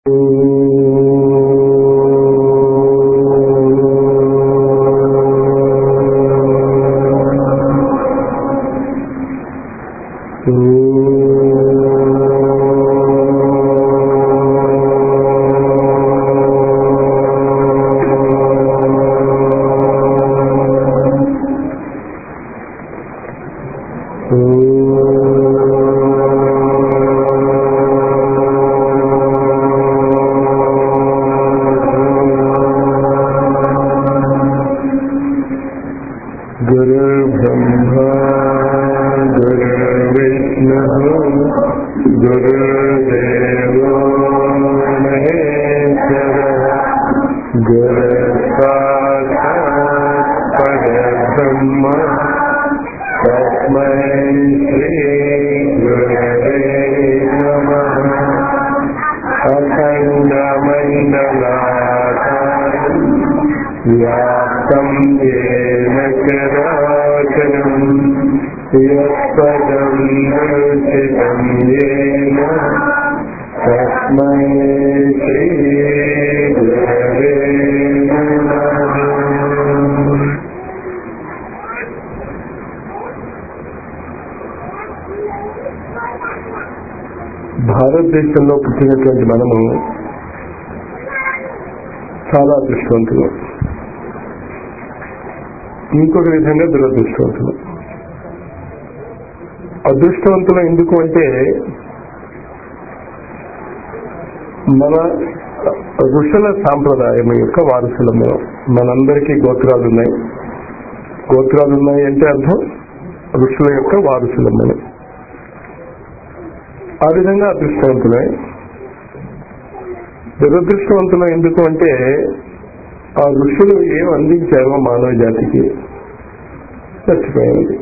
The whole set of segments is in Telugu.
गुरुर्ब्रह्मा गुरुर्विष्णुः गुरुर्देवो महेश्वरः गुरुसाक्षात् परब्रह्म तस्मै श्रीगुरवे नमः अखण्डमण्डलाकारम् व्याप्तं येन चराचरम् यत्पदं दर्शितं येन तस्मै श्रीगुरवे नमः భారతదేశంలో పుట్టినటువంటి మనము చాలా అదృష్టవంతులు ఇంకొక విధంగా దురదృష్టవంతులు అదృష్టవంతులు ఎందుకు అంటే మన ఋషుల సాంప్రదాయం యొక్క వారసులం మనం మనందరికీ గోత్రాలు ఉన్నాయి గోత్రాలు ఉన్నాయి అంటే అర్థం ఋషుల యొక్క వారసులం మనం ఆ విధంగా అదృష్టవంతులే దురదృష్టవంతులం ఎందుకు అంటే ఆ ఋషులు ఏం అందించారో మానవ జాతికి చచ్చిపోయింది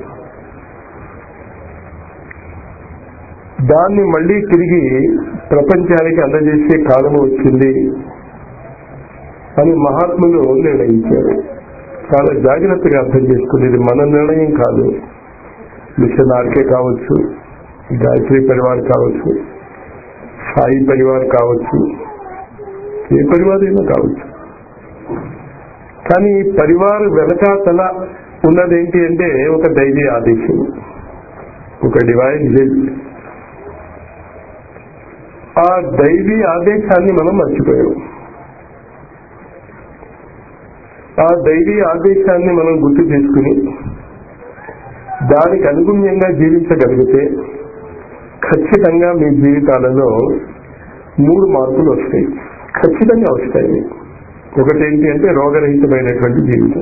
దాన్ని మళ్ళీ తిరిగి ప్రపంచానికి అందజేసే కాలము వచ్చింది అని మహాత్ములు నిర్ణయించారు చాలా జాగ్రత్తగా అర్థం చేసుకుంది ఇది మన నిర్ణయం కాదు మిషన్ ఆర్కే కావచ్చు గాయత్రి పరివార్ కావచ్చు సాయి పరివార్ కావచ్చు ఏ పరివారైనా కావచ్చు కానీ పరివార్ వెనకాతల ఉన్నదేంటి అంటే ఒక దైవీ ఆదేశం ఒక డివైన్ విల్ ఆ దైవీ ఆదేశాన్ని మనం మర్చిపోయాం ఆ దైవీ ఆదేశాన్ని మనం గుర్తు చేసుకుని దానికి అనుగుణ్యంగా జీవించగలిగితే ఖచ్చితంగా మీ జీవితాలలో మూడు మార్పులు వస్తాయి ఖచ్చితంగా వస్తాయి ఒకటి ఏంటి అంటే రోగరహితమైనటువంటి జీవితం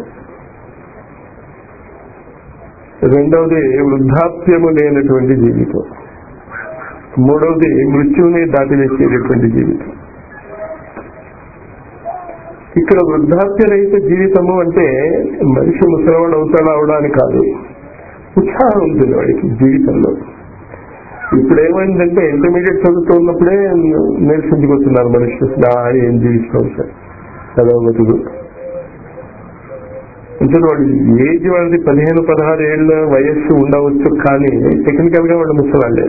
రెండవది వృద్ధాప్యము లేనటువంటి జీవితం మూడవది మృత్యువుని దాటివేసేటటువంటి జీవితం ఇక్కడ వృద్ధాప్య రహిత జీవితము అంటే మనిషి ముసలవాడు అవుతాడు అవడానికి కాదు ఉత్సాహం ఉంటుంది వాడికి జీవితంలో ఇప్పుడు ఏమైందంటే ఇంటర్మీడియట్ చదువుతూ ఉన్నప్పుడే నిరసించుకొస్తున్నారు మనుషులు అసలు ఆ ఏం జీవిస్తాం సార్ చదవబతులు అంటే వాడు ఏజ్ వాళ్ళది పదిహేను పదహారు ఏళ్ళ వయస్సు ఉండవచ్చు కానీ టెక్నికల్ గా వాళ్ళు ముసలాళ్ళే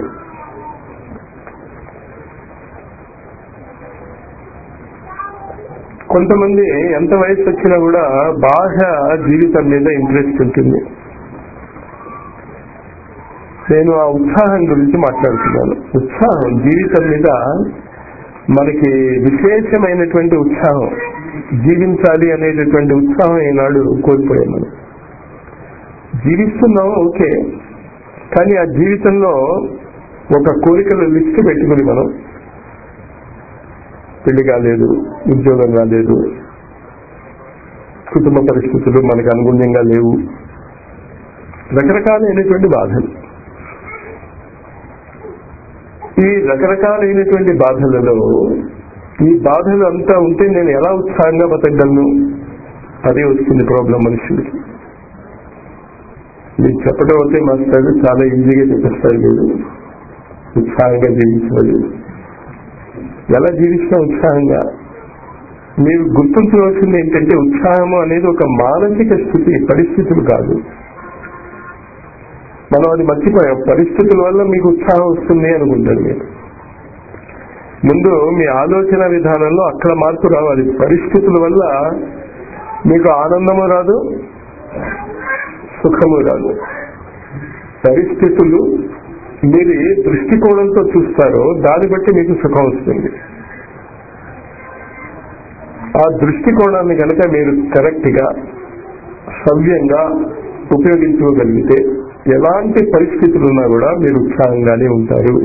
కొంతమంది ఎంత వయసు వచ్చినా కూడా బాగా జీవితం మీద ఇంట్రెస్ట్ ఉంటుంది నేను ఆ ఉత్సాహం గురించి మాట్లాడుతున్నాను ఉత్సాహం జీవితం మీద మనకి విశేషమైనటువంటి ఉత్సాహం జీవించాలి అనేటటువంటి ఉత్సాహం ఈనాడు కోల్పోయాం మనం జీవిస్తున్నాం ఓకే కానీ ఆ జీవితంలో ఒక కోరికల లిస్ట్ పెట్టుకుని మనం పెళ్లి కాలేదు ఉద్యోగం రాలేదు కుటుంబ పరిస్థితులు మనకు అనుగుణ్యంగా లేవు రకరకాలైనటువంటి బాధలు ఈ రకరకాలైనటువంటి బాధలలో ఈ బాధలు అంతా ఉంటే నేను ఎలా ఉత్సాహంగా బతకగలను అదే వచ్చింది ప్రాబ్లం మనుషులకి మీకు చెప్పడం అయితే మాస్టర్ చాలా ఈజీగా చెప్పేస్తారు మీరు ఉత్సాహంగా జీవించాలి ఎలా జీవిస్తాం ఉత్సాహంగా మీరు గుర్తుంచవలసింది ఏంటంటే ఉత్సాహము అనేది ఒక మానసిక స్థితి పరిస్థితులు కాదు మనం అది మర్చిపోయాం పరిస్థితుల వల్ల మీకు ఉత్సాహం వస్తుంది అనుకుంటారు మీరు ముందు మీ ఆలోచన విధానంలో అక్కడ మార్పు రావాలి పరిస్థితుల వల్ల మీకు ఆనందము రాదు సుఖము రాదు పరిస్థితులు మీరు ఏ దృష్టికోణంతో చూస్తారో దాన్ని బట్టి మీకు సుఖం వస్తుంది ఆ దృష్టికోణాన్ని కనుక మీరు కరెక్ట్ గా సవ్యంగా ఉపయోగించుకోగలిగితే ఎలాంటి పరిస్థితులు ఉన్నా కూడా మీరు ఉత్సాహంగానే ఉంటారు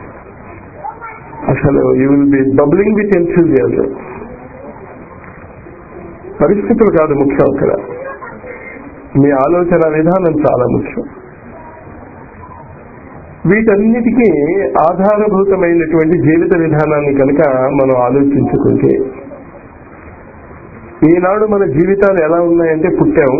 అసలు you will be bubbling with enthusiasm పరిస్థితులు కాదు ముఖ్యం అక్కడ మీ ఆలోచన విధానం చాలా ముఖ్యం వీటన్నిటికీ ఆధారభూతమైనటువంటి జీవిత విధానాన్ని కనుక మనం ఆలోచించుకుంటే ఈనాడు మన జీవితాలు ఎలా ఉన్నాయంటే పుట్టాము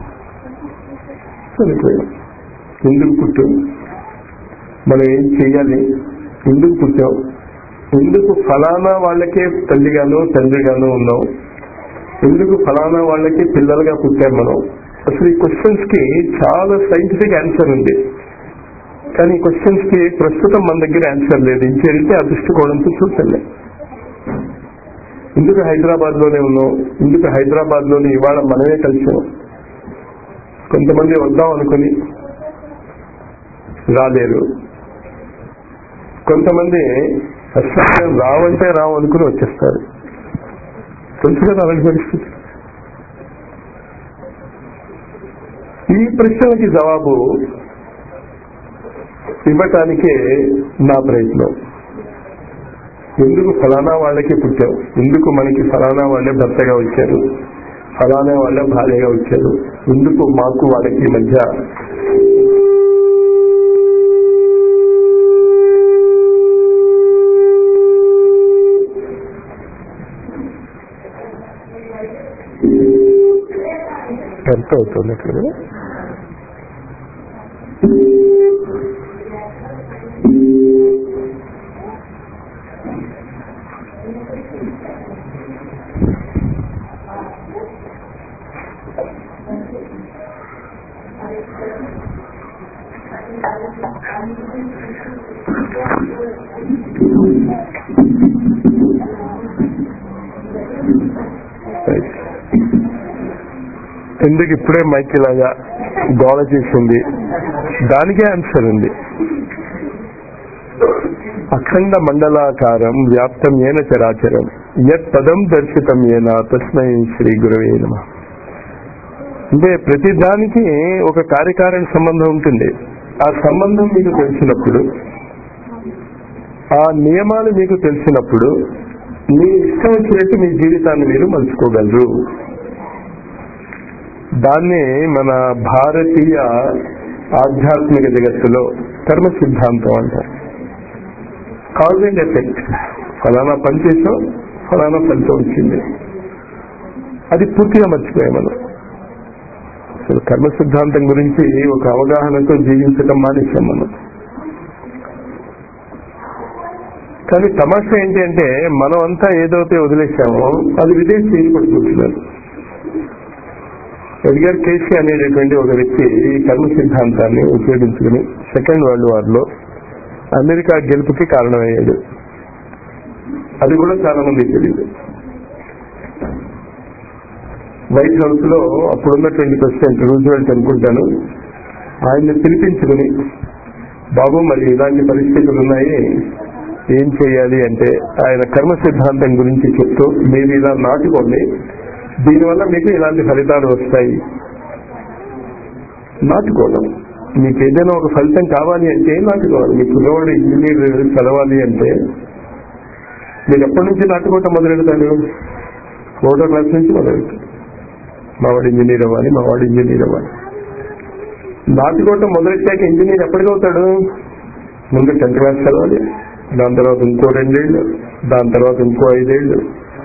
చనిపోయాం ఎందుకు పుట్టాం మనం ఏం చెయ్యాలి ఎందుకు పుట్టాం ఎందుకు ఫలానా వాళ్ళకే తల్లిగాను తండ్రిగాను ఉన్నాం ఎందుకు ఫలానా వాళ్ళకి పిల్లలుగా పుట్టాం మనం అసలు ఈ క్వశ్చన్స్ కి చాలా సైంటిఫిక్ ఆన్సర్ ఉంది కానీ ఈ క్వశ్చన్స్ కి ప్రస్తుతం మన దగ్గర ఆన్సర్ లేదు ఇంకేంటే ఆ దృష్టికోణంతో చూసలే ఎందుకు హైదరాబాద్ లోనే ఉన్నాం ఎందుకు హైదరాబాద్ లోనే ఇవాళ మనమే కలిసాం కొంతమంది వద్దాం అనుకుని రాలేరు కొంతమంది అసలు రావంటే రావు అనుకుని వచ్చేస్తారు తెలుసు కదా అలాంటి పరిస్థితి ఈ ప్రశ్నలకి జవాబు ఇవ్వటానికే నా ప్రయత్నం ఎందుకు ఫలానా వాళ్ళకి పుట్టాం ఎందుకు మనకి ఫలానా వాళ్ళే భర్తగా వచ్చారు ఫలానా వాళ్ళే భార్యగా వచ్చారు ఎందుకు మాకు వాళ్ళకి మధ్య ఎంత అవుతుంది అక్కడ ఎందుకు ఇప్పుడే మైక్ ఇలాగా గోల చేసింది దానికే ఆన్సర్ ఉంది అఖండ మండలాకారం వ్యాప్తం ఏన చరాచరం యత్ పదం దర్శితం ఏన తస్మై శ్రీ గురవే నమ అంటే ప్రతి దానికి ఒక కార్యకారణ సంబంధం ఉంటుంది ఆ సంబంధం మీకు తెలిసినప్పుడు ఆ నియమాలు మీకు తెలిసినప్పుడు మీ ఇష్టం వచ్చినట్టు మీ జీవితాన్ని మీరు మలుచుకోగలరు దాన్ని మన భారతీయ ఆధ్యాత్మిక జగత్తులో కర్మ సిద్ధాంతం అంటారు కాజ్ అండ్ ఎఫెక్ట్ ఫలానా పని చేసాం ఫలానా ఫలితం వచ్చింది అది పూర్తిగా మర్చిపోయాం మనం అసలు కర్మ సిద్ధాంతం గురించి ఒక అవగాహనతో జీవించటం మానేసాం మనం కానీ తమాషా ఏంటి అంటే మనం అంతా ఏదైతే వదిలేసామో అది విదేశీ పడుకుంటున్నారు ఎడ్గర్ కేసీ అనేటటువంటి ఒక వ్యక్తి ఈ కర్మ సిద్ధాంతాన్ని ఉపయోగించుకుని సెకండ్ వరల్డ్ వార్ లో అమెరికా గెలుపుకి కారణమయ్యాడు అది కూడా చాలా మంది తెలియదు వైట్ హౌస్ లో అప్పుడున్నటువంటి ప్రెసిడెంట్ రూజ్వెల్ట్ అనుకుంటాను ఆయన్ని పిలిపించుకుని బాబు మరి ఇలాంటి పరిస్థితులు ఉన్నాయి ఏం చేయాలి అంటే ఆయన కర్మ సిద్ధాంతం గురించి చెప్తూ మీరు ఇలా నాటుకోండి దీనివల్ల మీకు ఇలాంటి ఫలితాలు వస్తాయి నాటుకోవడం మీకు ఏదైనా ఒక ఫలితం కావాలి అంటే నాటుకోవాలి మీ పిల్లవాడు ఇంజనీర్ చదవాలి అంటే మీరు ఎప్పటి నుంచి నాటుకోవటం మొదలెడతాడు ఫోటో క్లాస్ నుంచి మొదలెడతాడు మావాడు ఇంజనీర్ అవ్వాలి మావాడు ఇంజనీర్ అవ్వాలి నాటుకోవటం మొదలెట్టాక ఇంజనీర్ ఎప్పటికవుతాడు ముందు టెన్త్ క్లాస్ చదవాలి దాని తర్వాత ఇంకో రెండేళ్లు దాని తర్వాత ఇంకో ఐదేళ్లు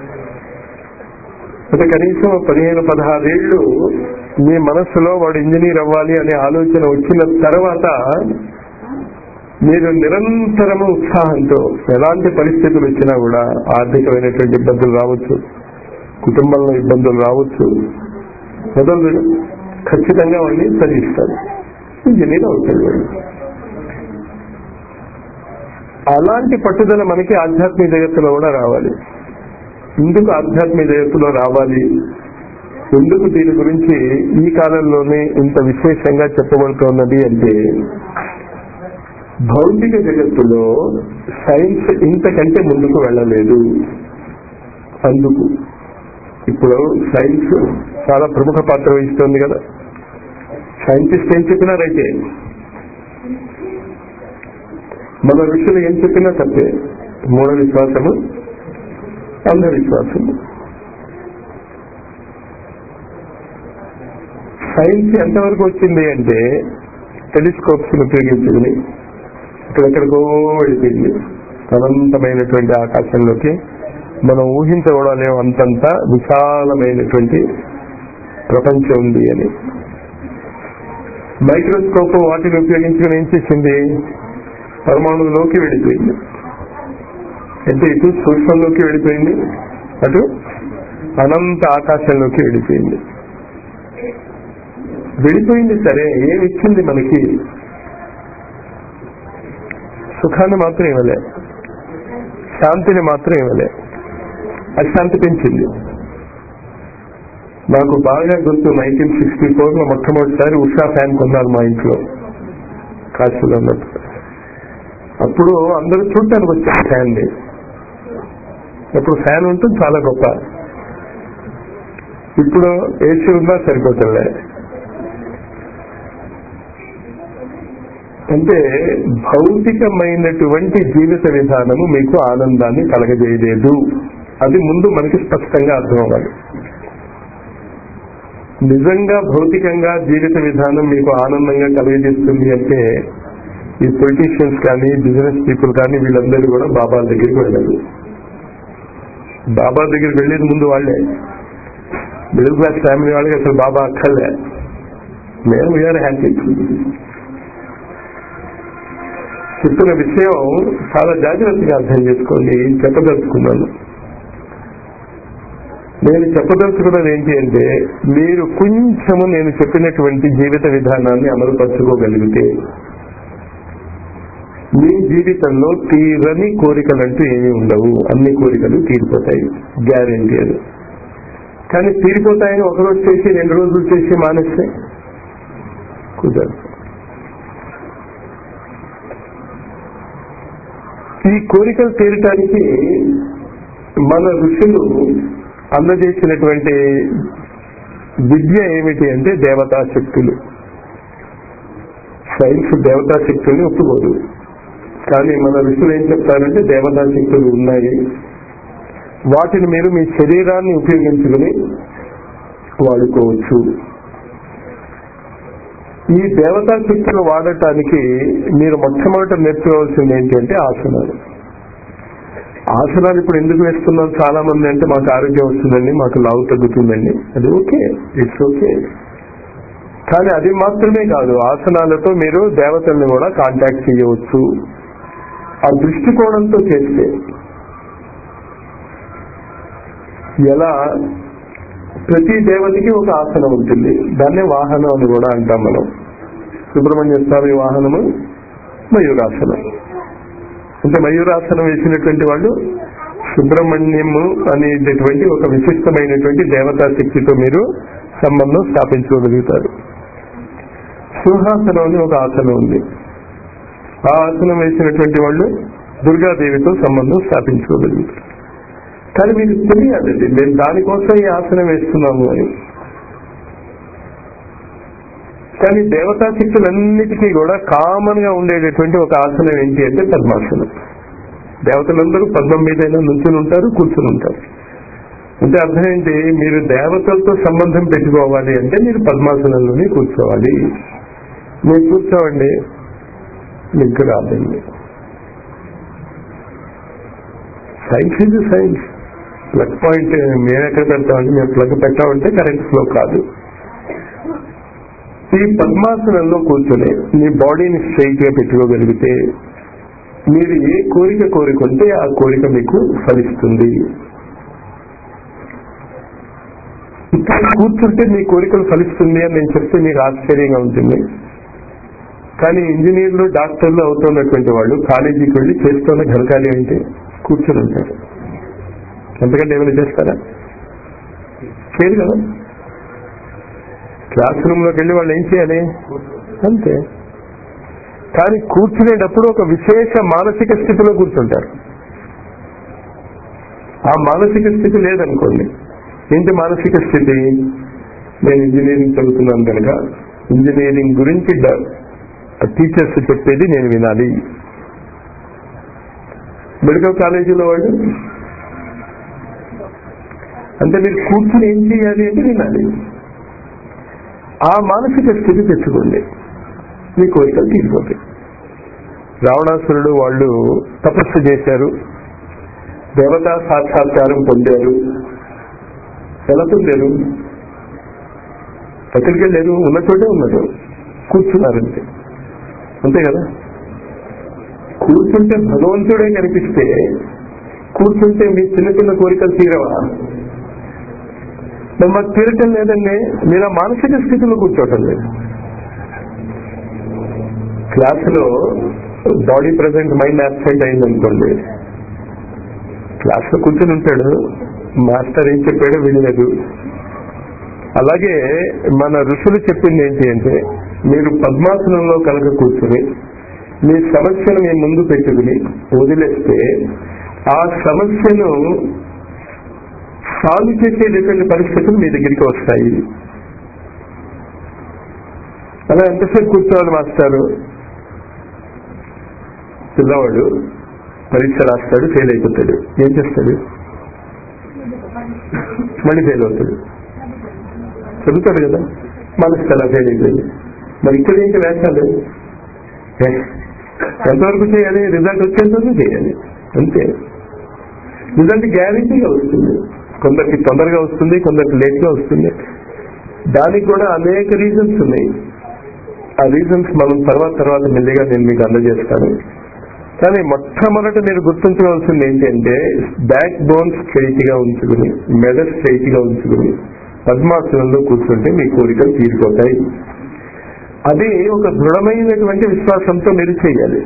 అంటే కనీసం పదిహేను పదహారేళ్లు మీ మనస్సులో వాడు ఇంజనీర్ అవ్వాలి అనే ఆలోచన వచ్చిన తర్వాత మీరు నిరంతరము ఉత్సాహంతో ఎలాంటి పరిస్థితులు వచ్చినా కూడా ఆర్థికమైనటువంటి ఇబ్బందులు రావచ్చు కుటుంబంలో ఇబ్బందులు రావచ్చు మొదలు ఖచ్చితంగా వాడిని చదివిస్తారు ఇంజనీర్ అవుతాడు వాడు అలాంటి పట్టుదల మనకి ఆధ్యాత్మిక జగత్తులో కూడా రావాలి ఎందుకు ఆధ్యాత్మిక జగత్తులో రావాలి ఎందుకు దీని గురించి ఈ కాలంలోనే ఇంత విశేషంగా చెప్పబడుతున్నది అంటే భౌతిక జగత్తులో సైన్స్ ఇంతకంటే ముందుకు వెళ్ళలేదు అందుకు ఇప్పుడు సైన్స్ చాలా ప్రముఖ పాత్ర వహిస్తోంది కదా సైంటిస్ట్ ఏం చెప్పినా రైతే మన ఋషులు ఏం చెప్పినా తప్పే మూఢ విశ్వాసము అంధవిశ్వాసము సైన్స్ ఎంతవరకు వచ్చింది అంటే టెలిస్కోప్స్ ఉపయోగించుకుని ఇక్కడెక్కడికో వెళ్ళిపోయింది అనంతమైనటువంటి ఆకాశంలోకి మనం ఊహించకూడలేము అంతంత విశాలమైనటువంటి ప్రపంచం ఉంది అని మైక్రోస్కోప్ వాటిని ఉపయోగించుకుని ఏం చేసింది పరమాణువులోకి వెళ్ళిపోయింది అంటే ఇటు సూక్ష్మంలోకి వెళ్ళిపోయింది అటు అనంత ఆకాశంలోకి వెళ్ళిపోయింది వెళ్ళిపోయింది సరే ఏమి ఇచ్చింది మనకి సుఖాన్ని మాత్రం ఇవ్వలే శాంతిని మాత్రం ఇవ్వలే అశాంతి పెంచింది నాకు బాగా గుర్తు నైన్టీన్ సిక్స్టీ ఫోర్ లో మొట్టమొదటిసారి ఉషా ఫ్యాన్ కొన్నారు మా ఇంట్లో కాశీలో ఉన్నప్పుడు అప్పుడు అందరూ చూడటానికి వచ్చారు ఫ్యాన్ ని అప్పుడు ఫ్యాన్ ఉంటుంది చాలా గొప్ప ఇప్పుడు ఏసీ ఉన్నా సరిపోతుండే అంటే భౌతికమైనటువంటి జీవిత విధానము మీకు ఆనందాన్ని కలగజేయలేదు అది ముందు మనకి స్పష్టంగా అర్థం అవ్వాలి నిజంగా భౌతికంగా జీవిత విధానం మీకు ఆనందంగా కలిగజేస్తుంది అంటే ఈ పొలిటీషియన్స్ కానీ బిజినెస్ పీపుల్ కానీ వీళ్ళందరూ కూడా బాబా దగ్గరికి వెళ్ళదు బాబా దగ్గరికి వెళ్ళేది ముందు వాళ్ళే మిడిల్ క్లాస్ ఫ్యామిలీ వాళ్ళకి అసలు బాబా అక్కర్లే మేము వీఆర్ హ్యాపీ చెప్పిన విషయం చాలా జాగ్రత్తగా అర్థం చేసుకోండి చెప్పదలుచుకున్నాను నేను చెప్పదలుచుకున్నది ఏంటి అంటే మీరు కొంచెము నేను చెప్పినటువంటి జీవిత విధానాన్ని అమలుపరచుకోగలిగితే మీ జీవితంలో తీరని కోరికలంటూ ఏమీ ఉండవు అన్ని కోరికలు తీరిపోతాయి గ్యారెంటీ అది కానీ తీరిపోతాయని ఒకరోజు చేసి రెండు రోజులు చేసి మానేస్తే కుదరదు ఈ కోరికలు తీరటానికి మన ఋషులు అందజేసినటువంటి విద్య ఏమిటి అంటే దేవతా శక్తులు సైన్స్ దేవతా శక్తుల్ని ఒప్పుకోదు కానీ మన ఋషులు ఏం చెప్తారంటే దేవతా శక్తులు ఉన్నాయి వాటిని మీరు మీ శరీరాన్ని ఉపయోగించుకుని వాడుకోవచ్చు ఈ దేవతా శక్తులు వాడటానికి మీరు మొట్టమొదట నేర్చుకోవాల్సింది ఏంటంటే ఆసనాలు ఆసనాలు ఇప్పుడు ఎందుకు వేస్తున్నాం చాలా మంది అంటే మాకు ఆరోగ్యం వస్తుందండి మాకు లావు తగ్గుతుందండి అది ఓకే ఇట్స్ ఓకే కానీ అది మాత్రమే కాదు ఆసనాలతో మీరు దేవతల్ని కూడా కాంటాక్ట్ చేయవచ్చు ఆ దృష్టికోణంతో చేస్తే ఎలా ప్రతి దేవతకి ఒక ఆసనం ఉంటుంది దాన్నే వాహనం అని కూడా అంటాం మనం సుబ్రహ్మణ్య స్వామి వాహనము మయూరాసనం అంటే మయూరాసనం వేసినటువంటి వాళ్ళు సుబ్రహ్మణ్యము అనేటటువంటి ఒక విశిష్టమైనటువంటి దేవతా శక్తితో మీరు సంబంధం స్థాపించుకోగలుగుతారు సింహాసనం అని ఒక ఆసనం ఉంది ఆ ఆసనం వేసినటువంటి వాళ్ళు దుర్గాదేవితో సంబంధం స్థాపించుకోగలుగుతారు కానీ మీకు తెలియాలండి మేము దానికోసం ఈ ఆసనం వేస్తున్నాము అని కానీ దేవతా శక్తులన్నిటికీ కూడా కామన్ గా ఉండేటటువంటి ఒక ఆసనం ఏంటి అంటే పద్మాసనం దేవతలందరూ పద్మం మీదైనా నుంచుని ఉంటారు కూర్చుని ఉంటారు అంటే అర్థం ఏంటి మీరు దేవతలతో సంబంధం పెట్టుకోవాలి అంటే మీరు పద్మాసనంలోనే కూర్చోవాలి మీరు కూర్చోవండి మీకు రాదండి సైన్స్ ఇది సైన్స్ ప్లగ్ పాయింట్ మేము ఎక్కడ పెడతామంటే మేము ప్లగ్ పెట్టామంటే కరెంట్ ఫ్లో కాదు ఈ పద్మాసనంలో కూర్చొని మీ బాడీని స్ట్రైట్ గా పెట్టుకోగలిగితే మీరు ఏ కోరిక కోరుకుంటే ఆ కోరిక మీకు ఫలిస్తుంది ఇక్కడ కూర్చుంటే మీ కోరికలు ఫలిస్తుంది అని నేను చెప్తే మీకు ఆశ్చర్యంగా ఉంటుంది కానీ ఇంజనీర్లు డాక్టర్లు అవుతున్నటువంటి వాళ్ళు కాలేజీకి వెళ్ళి చేస్తున్న ఘనకార్యం అంటే కూర్చొని ఉంటారు ఎంతకంటే ఏమైనా చేస్తారా చేయరు కదా క్లాస్ రూమ్ లోకి వెళ్ళి వాళ్ళు ఏం చేయాలి అంతే కానీ కూర్చునేటప్పుడు ఒక విశేష మానసిక స్థితిలో కూర్చుంటారు ఆ మానసిక స్థితి లేదనుకోండి ఏంటి మానసిక స్థితి నేను ఇంజనీరింగ్ చదువుతున్నాను కనుక ఇంజనీరింగ్ గురించి టీచర్స్ చెప్పేది నేను వినాలి మెడికల్ కాలేజీలో వాళ్ళు అంటే మీరు కూర్చుని ఏం చేయాలి అంటే వినాలి ఆ మానసిక స్థితి తెచ్చుకోండి మీ కోరికలు తీరిపోతాయి రావణాసురుడు వాళ్ళు తపస్సు చేశారు దేవతా సాక్షాత్కారం పొందారు ఎలా పొందారు ఎక్కడికి వెళ్ళారు ఉన్న చోటే ఉన్నారు కూర్చున్నారంతే అంతే కదా కూర్చుంటే భగవంతుడే కనిపిస్తే కూర్చుంటే మీ చిన్న చిన్న కోరికలు తీరవా మరి మాకు తీరటం లేదండి మీరు ఆ మానసిక స్థితిలో కూర్చోవటం లేదు క్లాసులో బాడీ ప్రజెంట్ మైండ్ యాబ్సెంట్ అయింది అనుకోండి క్లాస్ లో కూర్చొని ఉంటాడు మాస్టర్ ఏం చెప్పాడో వినలేదు అలాగే మన ఋషులు చెప్పింది ఏంటి అంటే మీరు పద్మాసనంలో కనుక కూర్చుని మీ సమస్యను మీ ముందు పెట్టుకుని వదిలేస్తే ఆ సమస్యను సాల్వ్ చేసేటటువంటి పరిస్థితులు మీ దగ్గరికి వస్తాయి అలా ఎంతసేపు కూర్చోవాలి మాస్టారు పిల్లవాడు పరీక్ష రాస్తాడు ఫెయిల్ అయిపోతాడు ఏం చేస్తాడు మళ్ళీ ఫెయిల్ అవుతాడు చదువుతాడు కదా మనసు అలా ఫెయిల్ అయిపోయింది మరి ఇక్కడ ఏంటి వేస్తాడు ఎంతవరకు చేయాలి రిజల్ట్ వచ్చేంతవరకు చేయాలి అంతే రిజల్ట్ గ్యారంటీగా వస్తుంది కొందరికి తొందరగా వస్తుంది కొందరికి లేట్ గా వస్తుంది దానికి కూడా అనేక రీజన్స్ ఉన్నాయి ఆ రీజన్స్ మనం తర్వాత తర్వాత మెల్లిగా నేను మీకు అందజేస్తాను కానీ మొట్టమొదట మీరు గుర్తుంచుకోవాల్సింది ఏంటంటే బ్యాక్ బోన్ స్ట్రైట్ గా ఉంచుకుని మెడ స్ట్రైట్ గా ఉంచుకుని పద్మాసనంలో కూర్చుంటే మీ కోరికలు తీరిపోతాయి అది ఒక దృఢమైనటువంటి విశ్వాసంతో మీరు చేయాలి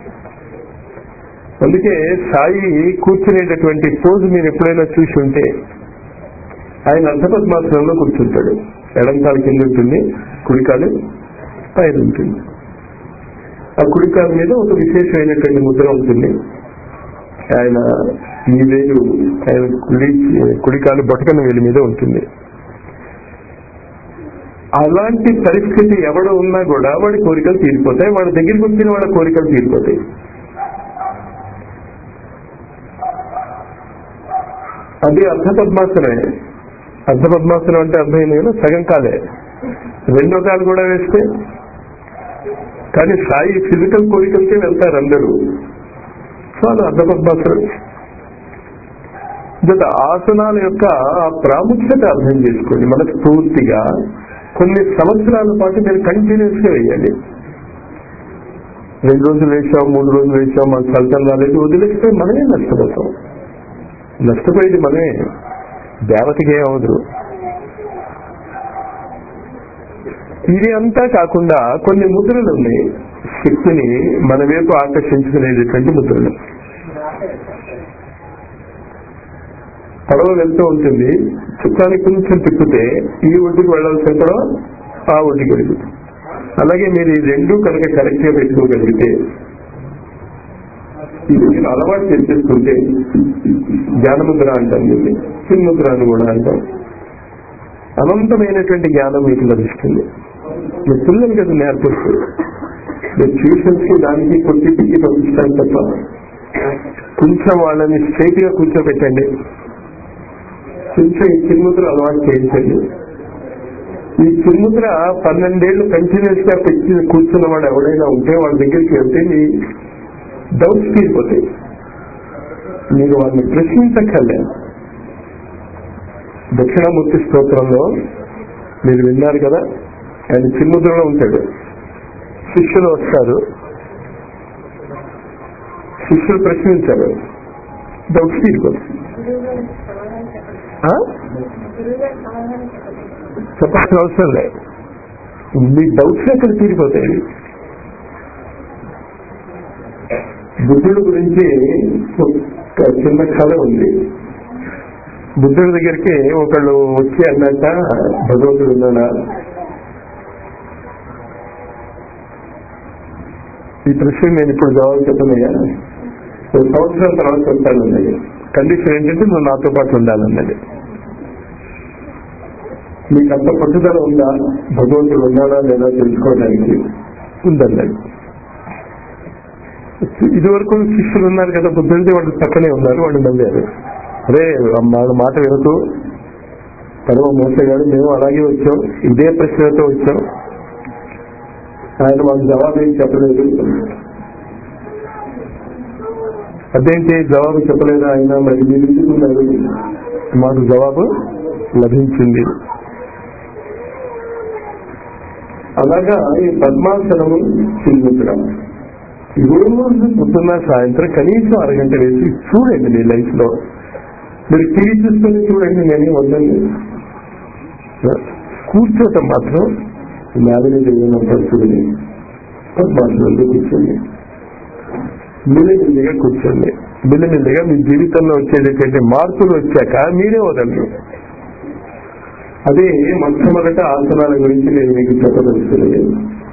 అందుకే సాయి కూర్చునేటటువంటి పోజు మీరు ఎప్పుడైనా చూసి ఉంటే ఆయన అర్ధపద్మాసనంలో కూర్చుంటాడు ఎడంకాలు కింద ఉంటుంది కుడికాలు పైన ఉంటుంది ఆ కుడికాలు మీద ఒక విశేషమైనటువంటి ముద్ర ఉంటుంది ఆయన ఈ వేలు ఆయన కుడి కుడికాలు బొటకన వేలు మీద ఉంటుంది అలాంటి పరిస్థితి ఎవడు ఉన్నా కూడా వాడి కోరికలు తీరిపోతాయి వాడి దగ్గరికి వచ్చిన వాళ్ళ కోరికలు తీరిపోతాయి అది అర్ధ పద్మాసనమే అర్ధ పద్మాసనం అంటే అర్థమైంది కదా సగం కాలే రెండో కాలు కూడా వేస్తే కానీ సాయి ఫిజికల్ కోరికలకే వెళ్తారు అందరూ చాలు అర్ధ పద్మాసనం జత ఆసనాల యొక్క ఆ ప్రాముఖ్యత అర్థం చేసుకోండి మనకు పూర్తిగా కొన్ని సంవత్సరాల పాటు మీరు కంటిన్యూస్ గా వేయాలి రెండు రోజులు వేసాం మూడు రోజులు వేసాం మాకు ఫలితం రాలేదు వదిలేస్తే మనమే నష్టపోతాం నష్టపోయేది మనమే దేవతకి ఏమవదు ఇది అంతా కాకుండా కొన్ని ముద్రలు ఉన్నాయి శక్తిని మన వైపు ఆకర్షించుకునేటటువంటి ముద్రలు పడవ వెళ్తూ ఉంటుంది చుక్కాన్ని కొంచెం తిప్పితే ఈ ఒడ్డుకు వెళ్ళాల్సిన పడవ ఆ ఒడ్డుకి వెళ్తుంది అలాగే మీరు ఈ రెండు కనుక కరెక్ట్ గా పెట్టుకోగలిగితే ఇది మీరు అలవాటు చేసేసుకుంటే జ్ఞానముద్ర అంటాం దీన్ని చిన్ముద్ర అని కూడా అంటాం అనంతమైనటువంటి జ్ఞానం మీకు లభిస్తుంది మీ పిల్లలు కదా నేర్పిస్తారు మీరు ట్యూషన్స్ కి దానికి కొట్టి పిచ్చి పంపిస్తాను తప్ప కొంచెం వాళ్ళని స్ట్రైట్ గా కూర్చోబెట్టండి కొంచెం ఈ చిన్ముద్ర అలవాటు చేయించండి ఈ చిన్ముద్ర పన్నెండేళ్లు కంటిన్యూస్ గా పెట్టి కూర్చున్న వాడు ఎవడైనా ఉంటే వాళ్ళ దగ్గరికి వెళ్తే మీ డౌట్స్ తీరిపోతాయి మీరు వాళ్ళని ప్రశ్నించక్కర్లేదు దక్షిణామూర్తి స్తోత్రంలో మీరు విన్నారు కదా ఆయన చిన్ముద్రలో ఉంటాడు శిష్యులు వస్తారు శిష్యులు ప్రశ్నించారు డౌట్స్ తీరిపోతాయి ఆ? చెప్పాల్సిన అవసరం లేదు మీ డౌట్స్ ఎక్కడ తీరిపోతాయి బుద్ధుడి గురించి ఒక చిన్న కథ ఉంది బుద్ధుడి దగ్గరికి ఒకళ్ళు వచ్చి అన్నట్ట భగవంతుడు ఉన్నాడా ఈ ప్రశ్న నేను ఇప్పుడు జవాబు చెప్పనయ్యా ఒక సంవత్సరం తర్వాత చెప్తాను అన్నది కండిషన్ ఏంటంటే నువ్వు నాతో పాటు ఉండాలన్నది మీకు అంత పట్టుదల ఉందా భగవంతుడు ఉన్నాడా లేదా తెలుసుకోవడానికి ఉందన్నది ఇది వరకు శిష్యులు ఉన్నారు కదా బుద్ధుడిది వాళ్ళు పక్కనే ఉన్నారు వాళ్ళు నవ్వారు అరే వాళ్ళ మాట వినకు పరమ మోసగాడు మేము అలాగే వచ్చాం ఇదే ప్రశ్నతో వచ్చాం ఆయన మాకు జవాబు ఏం చెప్పలేదు అదేంటి జవాబు చెప్పలేదు ఆయన మరి మీరు ఎందుకున్నారు మాకు జవాబు లభించింది అలాగా ఈ పద్మాసనము చిన్ముద్రం రోజు పొద్దున్న సాయంత్రం కనీసం అరగంట వేసి చూడండి మీ లైఫ్ లో మీరు టీవీ చూసుకొని చూడండి నేనే వద్దండి కూర్చోటం మాత్రం నాగని జరిగినప్పుడు చూడండి పద్మాసనంలో కూర్చోండి మిల్లిమిల్లిగా కూర్చోండి మిల్లిమిల్లిగా మీ జీవితంలో వచ్చేటటువంటి మార్పులు వచ్చాక మీరే వదలరు అదే మొట్టమొదట ఆసనాల గురించి నేను మీకు చెప్పదలుచుకునేది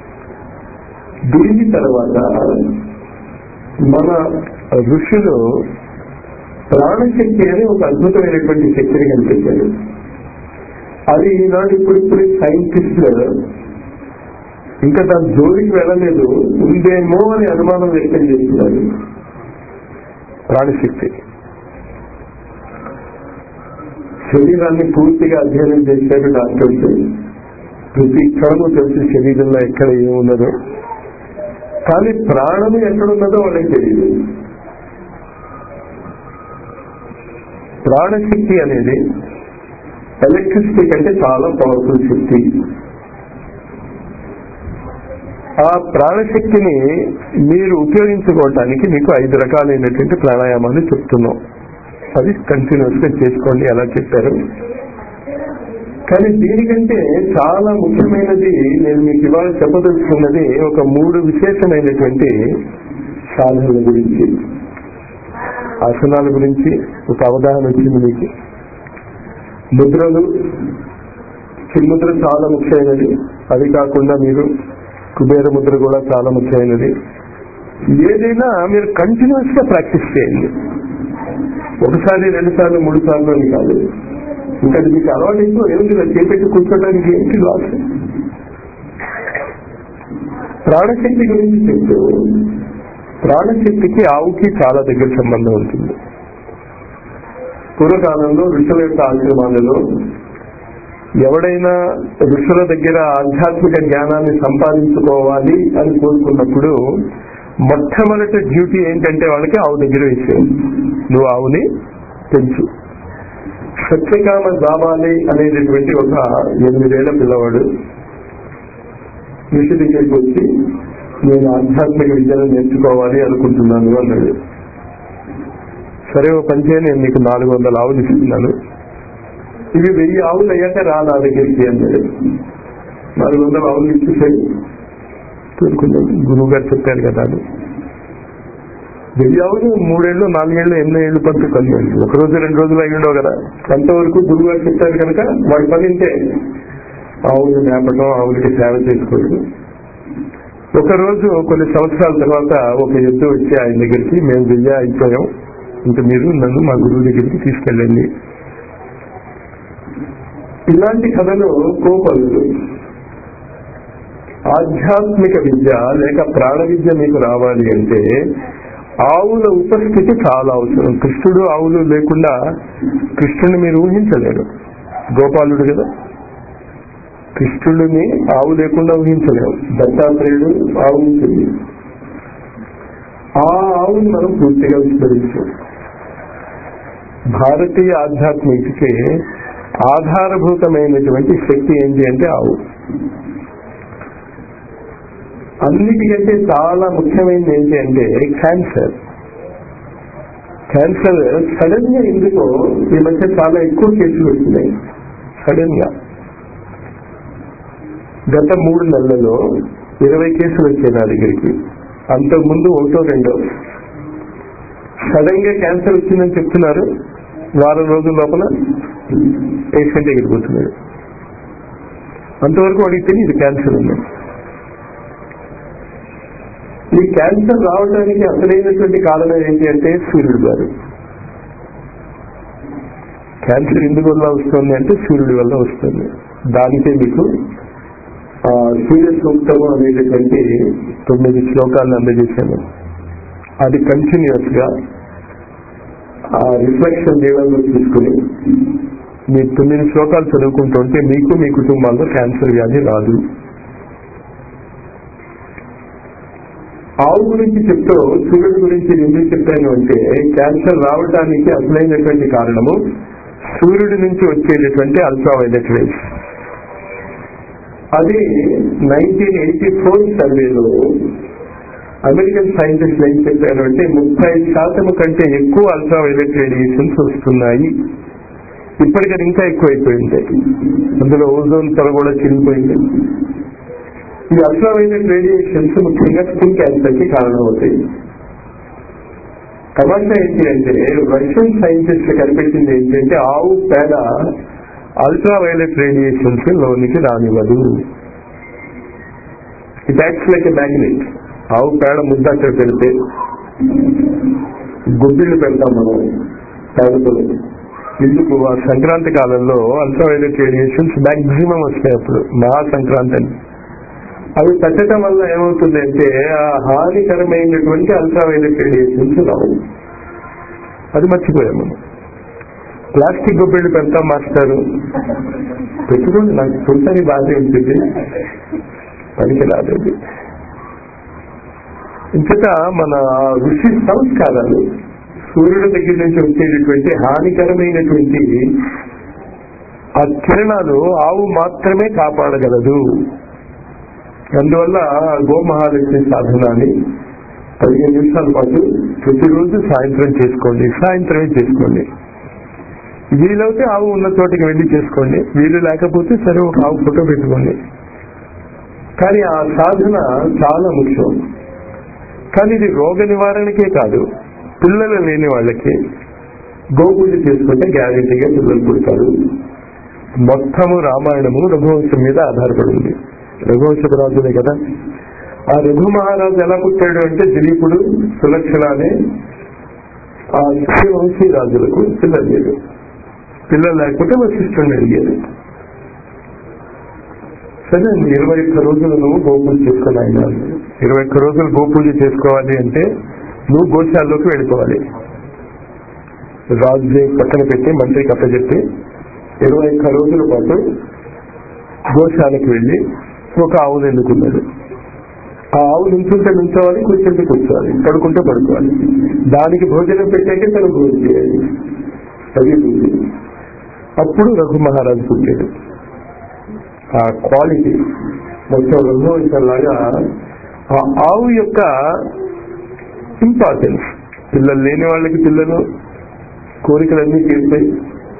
దీని తర్వాత మన ఋషులు ప్రాణశక్తి అని ఒక అద్భుతమైనటువంటి శక్తిని కనిపించారు అది ఈనాడు ఇప్పుడిప్పుడు సైంటిస్టులు ఇంకా దాని జోలికి వెళ్ళలేదు ఉందేమో అని అనుమానం వ్యక్తం చేస్తున్నారు ప్రాణశక్తి శరీరాన్ని పూర్తిగా అధ్యయనం చేశారు డాక్టర్స్ ప్రతి క్షణము తెలిసి శరీరంలో ఎక్కడ ఏమున్నదో కానీ ప్రాణము ఎక్కడున్నదో వాళ్ళకి తెలియదు ప్రాణశక్తి అనేది ఎలక్ట్రిసిటీ కంటే చాలా పవర్ఫుల్ శక్తి ఆ ప్రాణశక్తిని మీరు ఉపయోగించుకోవటానికి మీకు ఐదు రకాలైనటువంటి ప్రాణాయామాలు చెప్తున్నాం అది కంటిన్యూస్ గా చేసుకోండి ఎలా చెప్పారు కానీ దీనికంటే చాలా ముఖ్యమైనది నేను మీకు ఇవాళ చెప్పదలుచుకున్నది ఒక మూడు విశేషమైనటువంటి సాధనల గురించి ఆసనాల గురించి ఒక అవగాహన వచ్చింది మీకు ముద్రలు చిన్ముద్ర చాలా ముఖ్యమైనది అది కాకుండా మీరు కుబేర ముద్ర కూడా చాలా ముఖ్యమైనది ఏదైనా మీరు కంటిన్యూస్ గా ప్రాక్టీస్ చేయండి ఒకసారి రెండు సార్లు మూడు సార్లు అని కాదు ఇంకా అది మీకు అలవాటు ఎక్కువ ఏమిటి చేపెట్టి కూర్చోడానికి ఏంటి లాస్ ప్రాణశక్తి గురించి చెప్తూ ప్రాణశక్తికి ఆవుకి చాలా దగ్గర సంబంధం ఉంటుంది పూర్వకాలంలో ఋషుల యొక్క ఆశ్రమాలలో ఎవడైనా ఋషుల దగ్గర ఆధ్యాత్మిక జ్ఞానాన్ని సంపాదించుకోవాలి అని కోరుకున్నప్పుడు మొట్టమొదటి డ్యూటీ ఏంటంటే వాళ్ళకి ఆవు దగ్గర వేసేది నువ్వు ఆవుని పెంచు సత్యకామ జాబాలి అనేటటువంటి ఒక ఎనిమిదేళ్ల పిల్లవాడు ఋషి దగ్గరికి వచ్చి నేను ఆధ్యాత్మిక విద్యను నేర్చుకోవాలి అనుకుంటున్నాను అన్నాడు సరే ఓ పని చేయ నేను నీకు నాలుగు వందల ఆవులు ఇస్తున్నాను ఇవి వెయ్యి ఆవులు అయ్యాక రా నా దగ్గరికి అన్నాడు నాలుగు వందల ఆవులు ఇచ్చేసాడు కోరుకున్నాం గురువు గారు చెప్పారు కదా అని వెయ్యి ఆవులు మూడేళ్ళు నాలుగేళ్లు ఎన్నో ఏళ్ళు పంపి కలిగాడు ఒక రోజు రెండు రోజులు అయ్యిండో కదా అంతవరకు గురువు గారు చెప్పారు కనుక వాడి పని ఇంతే ఆవులు మేపడం ఆవులకి సేవ చేసుకోవడం ఒక రోజు కొన్ని సంవత్సరాల తర్వాత ఒక ఎద్దు వచ్చి ఆయన దగ్గరికి మేము వెయ్యి అయిపోయాం ఇంకా మీరు నన్ను మా గురువు దగ్గరికి తీసుకెళ్ళండి ఇలాంటి కథలు కోపలు ఆధ్యాత్మిక విద్య లేక ప్రాణ విద్య మీకు రావాలి అంటే ఆవుల ఉపస్థితి చాలా అవసరం కృష్ణుడు ఆవులు లేకుండా కృష్ణుని మీరు ఊహించలేరు గోపాలుడు కదా కృష్ణుడిని ఆవు లేకుండా ఊహించలేము దత్తాత్రేయుడు ఆవు ఉంటుంది ఆ ఆవుని మనం పూర్తిగా విస్మరించాం భారతీయ ఆధ్యాత్మికకి ఆధారభూతమైనటువంటి శక్తి ఏంటి అంటే ఆవు అన్నిటికంటే చాలా ముఖ్యమైనది ఏంటి అంటే క్యాన్సర్ క్యాన్సర్ సడన్ గా ఎందుకో ఈ మధ్య చాలా ఎక్కువ కేసులు వచ్చినాయి సడన్ గా గత మూడు నెలలలో ఇరవై కేసులు వచ్చాయి నా దగ్గరికి అంతకుముందు ఒకటో రెండో సడన్ గా క్యాన్సర్ వచ్చిందని చెప్తున్నారు వారం రోజుల లోపల పేషెంట్ ఎగిరిపోతున్నాడు అంతవరకు వాడికి తెలియదు క్యాన్సర్ ఉంది ఈ క్యాన్సర్ రావడానికి అసలైనటువంటి కారణం ఏంటి అంటే సూర్యుడు గారు క్యాన్సర్ ఎందుకు వల్ల వస్తుంది అంటే సూర్యుడి వల్ల వస్తుంది దానికే మీకు ఆ, సూర్య సూక్తము అనేటటువంటి తొమ్మిది శ్లోకాలను అందజేశాను అది కంటిన్యూస్ గా ఆ రిఫ్లెక్షన్ జీవనంలో తీసుకుని మీ తొమ్మిది శ్లోకాలు చదువుకుంటుంటే మీకు మీ కుటుంబాల్లో క్యాన్సర్ వ్యాధి రాదు ఆవు గురించి చెప్తూ సూర్యుడి గురించి ఎందుకు చెప్పాను అంటే క్యాన్సర్ రావడానికి అసలైనటువంటి కారణము సూర్యుడి నుంచి వచ్చేటటువంటి అల్ట్రావైలెట్ రేస్ అది నైన్టీన్ ఎయిటీ ఫోర్ సర్వేలో అమెరికన్ సైంటిస్టులు ఏం చెప్పారు అంటే ముప్పై శాతం కంటే ఎక్కువ అల్ట్రావైలెట్ రేడియేషన్స్ వస్తున్నాయి ఇప్పటికది ఇంకా ఎక్కువైపోయింది అందులో ఓజోన్ పొర కూడా చిరిగిపోయింది ఈ అల్ట్రావైలెట్ రేడియేషన్స్ ముఖ్యంగా స్కిన్ క్యాన్సర్ కి కారణమవుతాయి తమాషా ఏంటి అంటే రష్యన్ సైంటిస్ట్ కనిపెట్టింది ఏంటంటే ఆవు పేడ అల్ట్రావైలెట్ రేడియేషన్స్ లోనికి రానివ్వదు it acts like a magnet ఆవు పేడ ముద్ద అక్కడ పెడితే గుడ్డిళ్ళు పెడతాం మనం పేడతో ఎందుకు ఆ సంక్రాంతి కాలంలో అల్ట్రావైలెట్ రేడియేషన్స్ మాక్సిమం వస్తాయి అప్పుడు మహా సంక్రాంతి అని అవి పెట్టడం వల్ల ఏమవుతుంది అంటే ఆ హానికరమైనటువంటి అల్ట్రావైలెట్ రేడియేషన్స్ రావు అది మర్చిపోయాము మనం ప్లాస్టిక్ గొబ్బిళ్ళు పెడతాం మాస్టారు పెట్టుకోండి నాకు చూడటానికి బాధ ఉంటుంది పనికి రాదు అది ఇంతట మన ఋషి సంస్కారాలు సూర్యుడి దగ్గర నుంచి వచ్చేటటువంటి హానికరమైనటువంటి ఆ కిరణాలు ఆవు మాత్రమే కాపాడగలదు అందువల్ల గోమహాలక్ష్మి సాధనాన్ని పదిహేను నిమిషాల పాటు ప్రతిరోజు సాయంత్రం చేసుకోండి సాయంత్రమే చేసుకోండి వీలైతే ఆవు ఉన్న చోటికి వెళ్ళి చేసుకోండి వీలు లేకపోతే సరే ఒక ఆవు ఫోటో పెట్టుకోండి కానీ ఆ సాధన చాలా ముఖ్యం కానీ ఇది రోగ నివారణకే కాదు పిల్లలు లేని వాళ్ళకి గోపూజ చేసుకుంటే గ్యారెంటీగా పిల్లలు పుడతారు మొత్తము రామాయణము రఘువంశం మీద ఆధారపడింది రఘువంశపు రాజులే కదా ఆ రఘు మహారాజు ఎలా పుట్టాడు అంటే దిలీపుడు సులక్షణ అనే ఆ సూర్యవంశీ రాజులకు పిల్లలు లేదు పిల్లలు లేకపోతే వశిష్ఠుని అడిగారు సరే ఇరవై ఒక్క రోజులు నువ్వు గోపూజ చేసుకుని ఆయన ఇరవై ఒక్క రోజులు గోపూజ చేసుకోవాలి అంటే నువ్వు గోశాల్లోకి వెళ్ళిపోవాలి రాజు పక్కన పెట్టి మంత్రికి అప్పచెప్పి ఇరవై ఒక్క రోజుల పాటు గోశాలకు వెళ్ళి ఒక ఆవును ఎన్నుకున్నాడు ఆ ఆవు నించుంటే నించోవాలి కూర్చుంటే కూర్చోవాలి పడుకుంటే పడుకోవాలి దానికి భోజనం పెట్టాకే తను భోజనం చేయాలి అది బుద్ధి అప్పుడు రఘు మహారాజు పుట్టాడు ఆ క్వాలిటీ మొత్తం రఘువంశంలాగా ఆ ఆవు యొక్క ఇంపార్టెన్స్ పిల్లలు లేని వాళ్ళకి పిల్లలు కోరికలన్నీ తీరుతాయి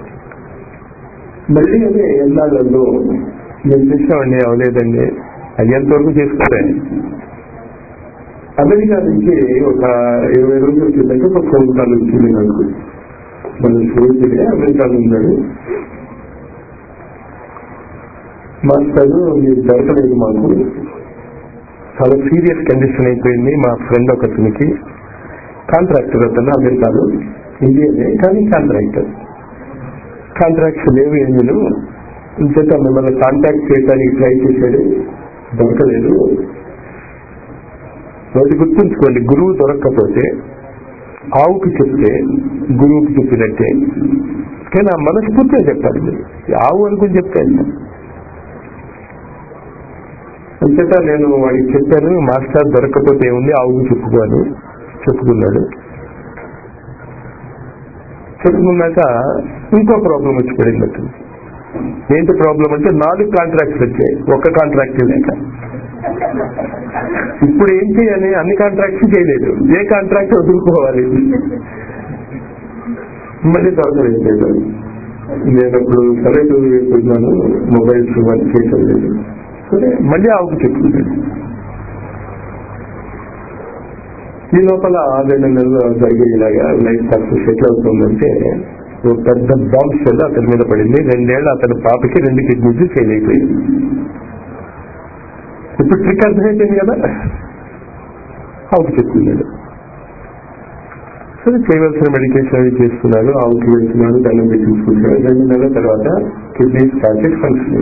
మళ్ళీ అదే ఎన్నాళ్ళలో నేను చేసామండి అవలేదండి అయ్యేంత వరకు చేసుకోలే అమెరికా నుంచి ఒక ఇరవై రోజుల క్రితం ఒక ఫోన్ కాల్ వచ్చింది నాకు మన స్నేహితుడే అమెరికాలో ఉన్నాడు మాస్టర్ మీరు దొరకలేదు మాకు చాలా సీరియస్ కండిషన్ అయిపోయింది మా ఫ్రెండ్ ఒకరికి కాంట్రాక్టర్ అతను అమెరికాలో ఇండియనే కానీ కాంట్రాక్టర్ కాంట్రాక్ట్స్ లేవు ఏమీ లేవు ఇంచేత మిమ్మల్ని కాంటాక్ట్ చేయడానికి ట్రై చేశాడు దొరకలేదు ఒకటి గుర్తుంచుకోండి గురువు దొరకకపోతే ఆవుకి చెప్తే గురువుకి చెప్పినట్టే కానీ ఆ మనస్ఫూర్తిగా చెప్పాలి మీరు ఆవు అనుకుని చెప్తాను అంతేత నేను వాడికి చెప్పాను మాస్టర్ దొరకకపోతే ఏముంది ఆవుకు చెప్పుకోను చెప్పుకున్నాడు చెప్పుకున్నాక ఇంకో ప్రాబ్లం వచ్చి పడింది అతను ఏంటి ప్రాబ్లం అంటే నాలుగు కాంట్రాక్ట్స్ వచ్చాయి ఒక్క కాంట్రాక్ట్ లేక ఇప్పుడు ఏం చేయాలి అన్ని కాంట్రాక్ట్స్ చేయలేదు ఏ కాంట్రాక్ట్ వదులుకోవాలి మళ్ళీ దొరకలేదు నేను అప్పుడు సరే చదువుకున్నాను మొబైల్స్ వర్క్ చేయటం లేదు సరే మళ్ళీ ఆవుకు చెప్పుకున్నాడు ఈ లోపల రెండు నెలలు జరిగే ఇలాగా లైఫ్ సక్సెస్ ఎట్లా అవుతుందంటే ఓ పెద్ద బాంబ్ షెల్ అతని మీద పడింది రెండేళ్ళు అతని పాపకి రెండు కిడ్నీస్ ఫెయిల్ అయిపోయింది ఇప్పుడు ట్రిక్ అర్థమైపోయింది కదా ఆవుకి చెప్తున్నాడు సరే చేయవలసిన మెడికేషన్ అవి చేస్తున్నాడు ఆవుకి వెళ్తున్నాడు దండం పెట్టి తీసుకుంటున్నాడు రెండు నెలల తర్వాత కిడ్నీ స్టార్టెడ్ ఫంక్షన్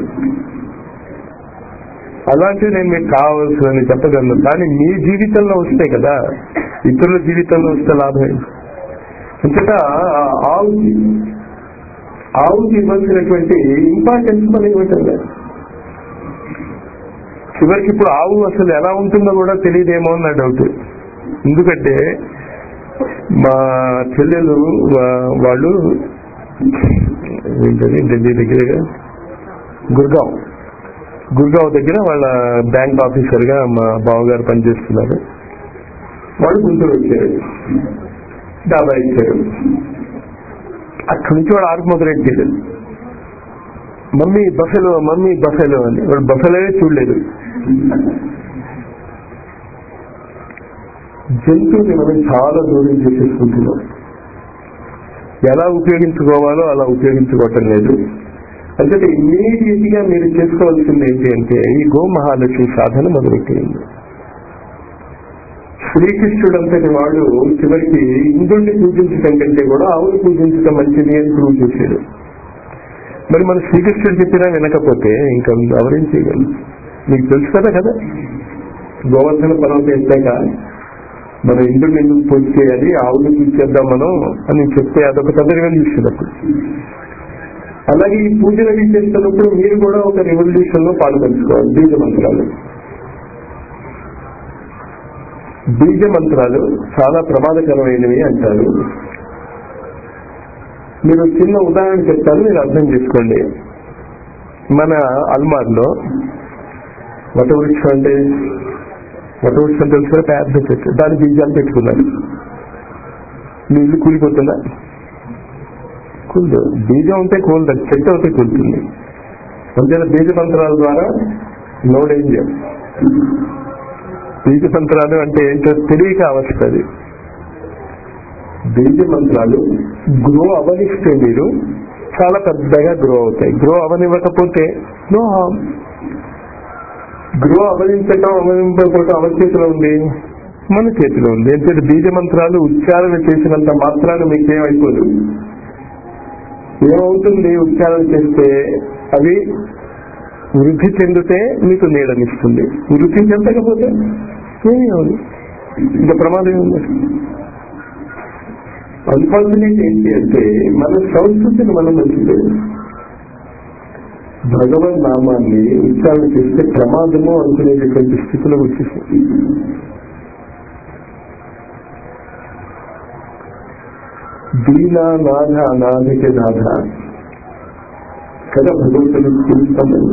అలాంటివి నేను మీకు కావాల్సిందని చెప్పగలను కానీ మీ జీవితంలో వస్తాయి కదా ఇతరుల జీవితంలో వస్తే లాభం ఏంటి? అంతటా ఆ ఆవుకి ఆవుకి ఇవ్వాల్సినటువంటి ఇంపార్టెన్స్ మనం ఇవ్వటం లేదు చివరికి ఇప్పుడు ఆవు అసలు ఎలా ఉంటుందో కూడా తెలియదేమో అని నా డౌట్ ఎందుకంటే మా చెల్లెలు వా- వాళ్ళు ఏంటది ఢిల్లీ దగ్గర గుర్గావ్ గుర్గావ్ దగ్గర వాళ్ళ బ్యాంక్ ఆఫీసర్ గా మా బావగారు పనిచేస్తున్నారు వాళ్ళు గుంటూరు వచ్చారు డాబా ఇచ్చారు అక్కడి నుంచి వాడు ఆరు మొదలెట్టాడు మమ్మీ బఫెలో మమ్మీ బఫెలో అని వాడు బఫెలోనే చూడలేదు జంతువుని మనం చాలా దూరం చేసేసుకుంటున్నాం ఎలా ఉపయోగించుకోవాలో అలా ఉపయోగించుకోవటం లేదు అంటే ఇమ్మీడియట్ గా మీరు చేసుకోవాల్సింది ఏంటి అంటే ఈ గో మహాలక్ష్మి సాధన మొదలెట్టేయండి శ్రీకృష్ణుడు అంతటి వాడు చివరికి ఇంద్రుడిని పూజించటం కంటే కూడా ఆవును పూజించటం మంచిది అని ప్రూవ్ చేశాడు మరి మన శ్రీకృష్ణుడు చెప్పినా వినకపోతే ఇంకా ఎవరేం చేయగలరు మీకు తెలుసు కదా కదా గోవర్ధన పర్వతం ఎత్తాక మనం ఇంద్రుడిని ఎందుకు పూజ చేయాలి ఆవుని పూజ చేద్దాం మనం అని చెప్తే అదొక తొందరగా చూసినప్పుడు అలాగే ఈ పూజలు అవి చేస్తున్నప్పుడు మీరు కూడా ఒక రెవల్యూషన్ లో పాల్పంచుకోవాలి బీజ మంత్రాలు బీజ మంత్రాలు చాలా ప్రమాదకరమైనవి అంటారు మీరు చిన్న ఉదాహరణ చెప్తాను మీరు అర్థం చేసుకోండి మన అల్మార్లో వటవృక్షం అంటే వటవృక్షం తెలుసు కదా, పెద్ద చెట్టు దాని బీజాలు పెట్టుకున్నారు మీ ఇల్లు కూలిపోతుందా కూలదు బీజం ఉంటే కూలదు చెట్టు అయితే కూలుతుంది అంతేనా బీజ మంత్రాల ద్వారా నో డేంజర్ బీజ మంత్రాలు అంటే ఏంటో తెలియక అవస్థ అది బీజ మంత్రాలు గ్రో అవనిస్తే మీరు చాలా పెద్దగా గ్రో అవుతాయి గ్రో అవనివ్వకపోతే నో హామ్ గ్రో అవనించటం అవనింపకపోవటం ఎవరి చేతిలో ఉంది మన చేతిలో ఉంది ఎందుకంటే బీజ మంత్రాలు ఉచ్చారణ చేసినంత మాత్రాన్ని మీకేమైపోదు ఏమవుతుంది ఉచ్చారణ చేస్తే అవి వృద్ధి చెందితే మీకు నీడనిస్తుంది వృద్ధి చెందకపోతే ఏమీ అవదు ఇంకా ప్రమాదం ఉంది అన్ఫార్చునేట్ ఏంటి అంటే మన సంస్కృతిని మనం మంచిలేదు భగవన్ నామాన్ని ఉచ్చారణ చేస్తే ప్రమాదము అనుకునేటటువంటి స్థితిలో వచ్చేసింది దీనా నాథ అనాథకి నాథ కదా భగవంతుడు తెలుస్తామని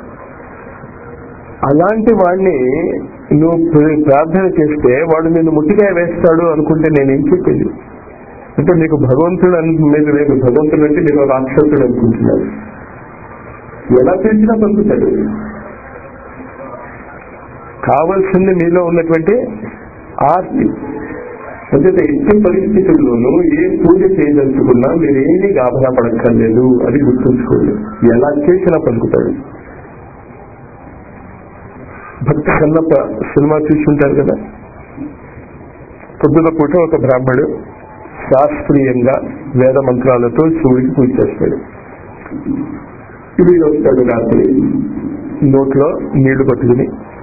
అలాంటి వాడిని నువ్వు ప్ర- ప్రార్థన చేస్తే వాడు నిన్ను ముట్టిగా వేస్తాడు అనుకుంటే నేనేం చెప్పేది అంటే నీకు భగవంతుడు అని మీరు లేదు భగవంతుడు అంటే మీరు రాక్షసుడు అనుకుంటున్నారు ఎలా చేసినా పంపుతాడు కావలసింది మీలో ఉన్నటువంటి ఆర్తి అంటే ఎట్టి పరిస్థితుల్లోనూ ఏ పూజ చేయదలుచుకున్నా మీరు ఏమీ గాభరా పడక్కర్లేదు అది గుర్తుంచుకోండి ఎలా చేసినా పలుకుతాడు భక్త కన్నప్ప సినిమా చూసుంటారు కదా పొద్దున పూట ఒక బ్రాహ్మడు శాస్త్రీయంగా వేద మంత్రాలతో శివుడికి పూజ చేస్తాడు వీడు వస్తాడు రాత్రి నోట్లో నీళ్లు పట్టుకుని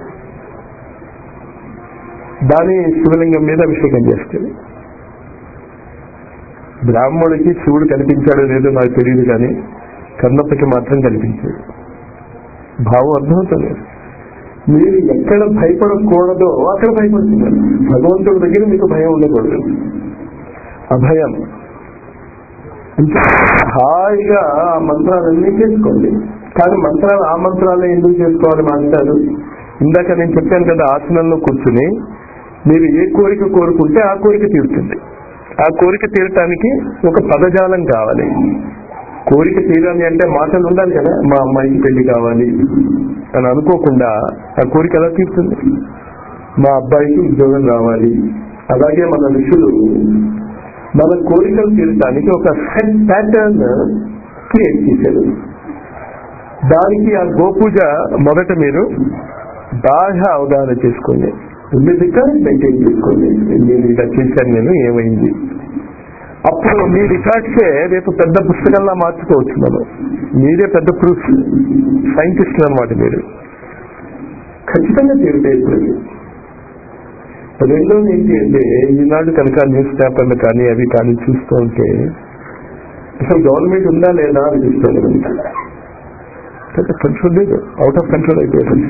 దాని శివలింగం మీద అభిషేకం చేస్తాడు బ్రాహ్మణుడికి శివుడు కనిపించాడో లేదో నాకు తెలియదు కానీ కన్నప్పకి మాత్రం కనిపించాడు భావం అర్థమవుతుంది మీరు ఎక్కడ భయపడకూడదో అక్కడ భయపడుతున్నారు భగవంతుడి దగ్గర మీకు భయం ఉండకూడదు అభయం అంటే హాయిగా ఆ మంత్రాలన్నీ చేసుకోండి కానీ మంత్రాలు ఆ మంత్రాలే ఎందుకు చేసుకోవాలి మాస్టారు ఇందాక నేను చెప్పాను కదా ఆసనంలో కూర్చుని మీరు ఏ కోరిక కోరుకుంటే ఆ కోరిక తీరుతుంది ఆ కోరిక తీరటానికి ఒక పదజాలం కావాలి కోరిక తీరాలి అంటే మాటలు ఉండాలి కదా మా అమ్మాయికి పెళ్లి కావాలి అని అనుకోకుండా ఆ కోరిక ఎలా తీరుతుంది మా అబ్బాయికి ఉద్యోగం రావాలి అలాగే మన ఋషులు మన కోరికలు తీరడానికి ఒక సెట్ ప్యాటర్న్ క్రియేట్ చేశారు దానికి ఆ గోపూజ మొదట మీరు బాగా అవగాహన చేసుకోండి మీ రికార్డ్ మెయింటైన్ చేసుకోండి నేను ఇలా చేశాను నేను ఏమైంది అప్పుడు మీ రికార్డ్సే రేపు పెద్ద పుస్తకంలా మార్చుకోవచ్చు మనం మీరే పెద్ద ప్రూఫ్ సైంటిస్ట్ అనమాట మీరు ఖచ్చితంగా తీరుతాయి ఇప్పుడు ఇవి. రెండోది ఏంటి అంటే ఈనాడు కనుక న్యూస్ పేపర్లు కానీ అవి కానీ చూస్తూ ఉంటే అసలు గవర్నమెంట్ ఉందా లేదా అనిపిస్తుంది మనకి కంట్రోల్ లేదు అవుట్ ఆఫ్ కంట్రోల్ అయిపోయింది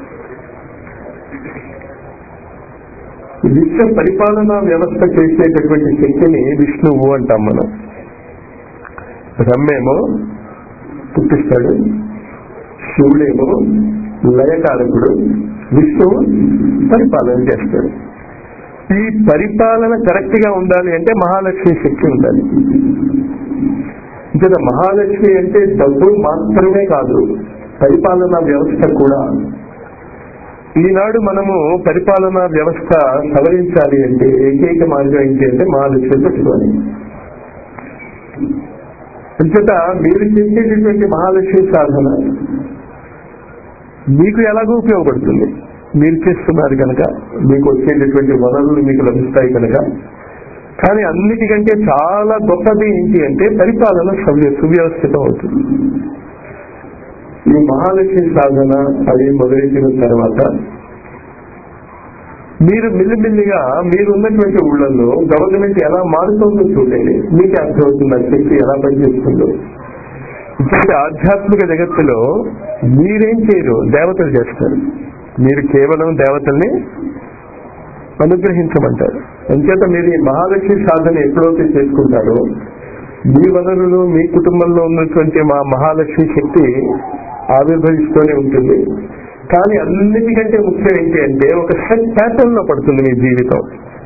విశ్వ పరిపాలనా వ్యవస్థ చేసేటటువంటి శక్తిని విష్ణువు అంటాం మనం బ్రహ్మేమో పుట్టిస్తాడు శివుడేమో లయకారకుడు విష్ణువు పరిపాలన చేస్తాడు ఈ పరిపాలన కరెక్ట్ గా ఉండాలి అంటే మహాలక్ష్మి శక్తి ఉండాలి ఇంకా మహాలక్ష్మి అంటే డబ్బు మాత్రమే కాదు పరిపాలనా వ్యవస్థ కూడా ఈనాడు మనము పరిపాలనా వ్యవస్థ సవరించాలి అంటే ఏకైక మార్గం ఏంటి అంటే మహాలక్ష్మి పెట్టుకోవాలి అంచేత మీరు చేసేటటువంటి మహాలక్ష్మి సాధన మీకు ఎలాగో ఉపయోగపడుతుంది మీరు చేస్తున్నారు కనుక మీకు వచ్చేటటువంటి వనరులు మీకు లభిస్తాయి కనుక కానీ అన్నిటికంటే చాలా గొప్పది ఏంటి అంటే పరిపాలన సవ్య సువ్యవస్థితం అవుతుంది ఈ మహాలక్ష్మి సాధన అది మొదలెట్టిన తర్వాత మీరు మెల్లిమెల్లిగా మీరు ఉన్నటువంటి ఊళ్ళల్లో గవర్నమెంట్ ఎలా మారుతుందో చూడండి మీకు అర్థమవుతుంది ఆ శక్తి ఎలా పనిచేస్తుందో ఇటువంటి ఆధ్యాత్మిక జగత్తులో మీరేం చేయరు దేవతలు చేస్తారు మీరు కేవలం దేవతల్ని అనుగ్రహించమంటారు అంచేత మీరు ఈ మహాలక్ష్మి సాధన ఎప్పుడైతే చేసుకుంటారో మీ వనరులు మీ కుటుంబంలో ఉన్నటువంటి మా మహాలక్ష్మి శక్తి ఆవిర్భవిస్తూనే ఉంటుంది కానీ అన్నిటికంటే ముఖ్యం ఏంటి అంటే ఒక సెట్ ప్యాటర్న్ లో పడుతుంది మీ జీవితం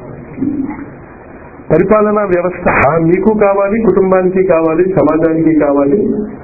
పరిపాలనా వ్యవస్థ మీకు కావాలి కుటుంబానికి కావాలి సమాజానికి కావాలి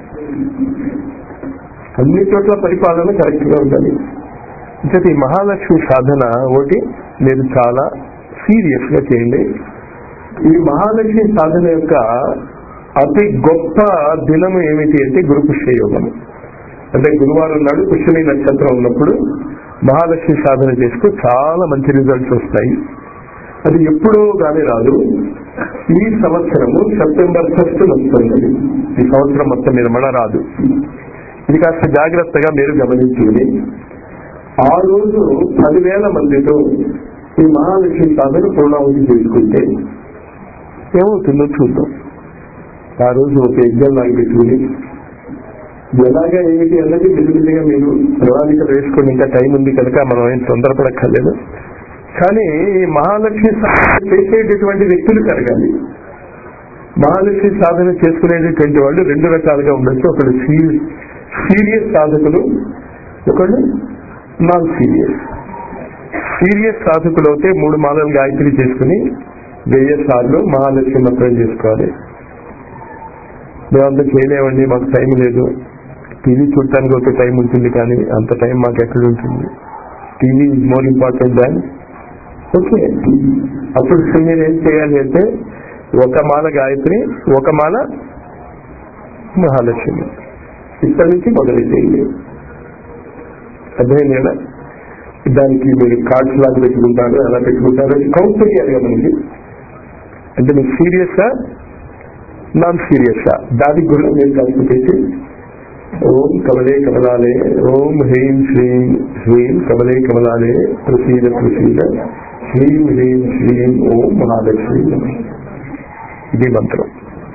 అన్ని చోట్ల పరిపాలన కరెక్ట్ గా ఉండాలి అంటే ఈ మహాలక్ష్మి సాధన ఒకటి మీరు చాలా సీరియస్ గా చేయండి ఈ మహాలక్ష్మి సాధన యొక్క అతి గొప్ప దినము ఏమిటి అంటే గురు పుష్య యోగము అంటే గురువారం నాడు పుష్యమి నక్షత్రం ఉన్నప్పుడు మహాలక్ష్మి సాధన చేస్తూ చాలా మంచి రిజల్ట్స్ వస్తాయి అది ఎప్పుడో గానీ రాదు ఈ సంవత్సరము సెప్టెంబర్ ఫస్ట్ వస్తుంది ఈ సంవత్సరం మొత్తం మీద మన రాదు ఇది కాస్త జాగ్రత్తగా మీరు గమనించింది ఆ రోజు పదివేల మందితో ఈ మహాలక్ష్మి సాధన పూర్ణాహుతి చేసుకుంటే ఏమవుతుందో చూద్దాం ఆ రోజు ఒక యజ్ఞం లాగా పెట్టుకుని ఎలాగా ఏమిటి అన్నది మెల్లిమెల్లిగా మీరు ప్రణాళికలు వేసుకుని ఇంకా టైం ఉంది కనుక మనం ఏం తొందరపడక్కర్లేదు కానీ ఈ మహాలక్ష్మి సాధన చేసేటటువంటి వ్యక్తులు కరగాలి మహాలక్ష్మి సాధన చేసుకునేటటువంటి వాళ్ళు రెండు రకాలుగా ఉండొచ్చు ఒకళ్ళు సీరియస్ సాధకులు ఒకళ్ళు నాన్ సీరియస్ సీరియస్ సాధకులు అయితే మూడు మాలలు గాయత్రి చేసుకుని వెయ్యి సార్లు మహాలక్ష్మి మంత్రం చేసుకోవాలి మేమంతా చేయలేమండి మాకు టైం లేదు టీవీ చూడటానికి ఒక టైం ఉంటుంది కానీ అంత టైం మాకు ఎక్కడ ఉంటుంది TV is more important than okay అప్పుడు మీరు ఏం చేయాలి అంటే ఒక మాల గాయత్రి ఒక మాల మహాలక్ష్మి ఇక్కడి నుంచి మొదలెట్టేయండి అర్థమైంది కదా దానికి మీరు కార్డ్స్ లాగా పెట్టుకుంటారు ఎలా పెట్టుకుంటారు కౌంట్ చేయాలి కదా మనకి అంటే మీరు సీరియస్గా నాన్ సీరియస్గా దానికి కూడా మీరు కలిపి పెట్టి ఓం కమలే కమలాలే ఓం హ్రీం శ్రీం హ్రీం కమలే కమలాలే ప్రసీద ప్రసీద హ్రీం హ్రీం శ్రీం ఓం మహాలక్ష్మి ఇది మంత్రం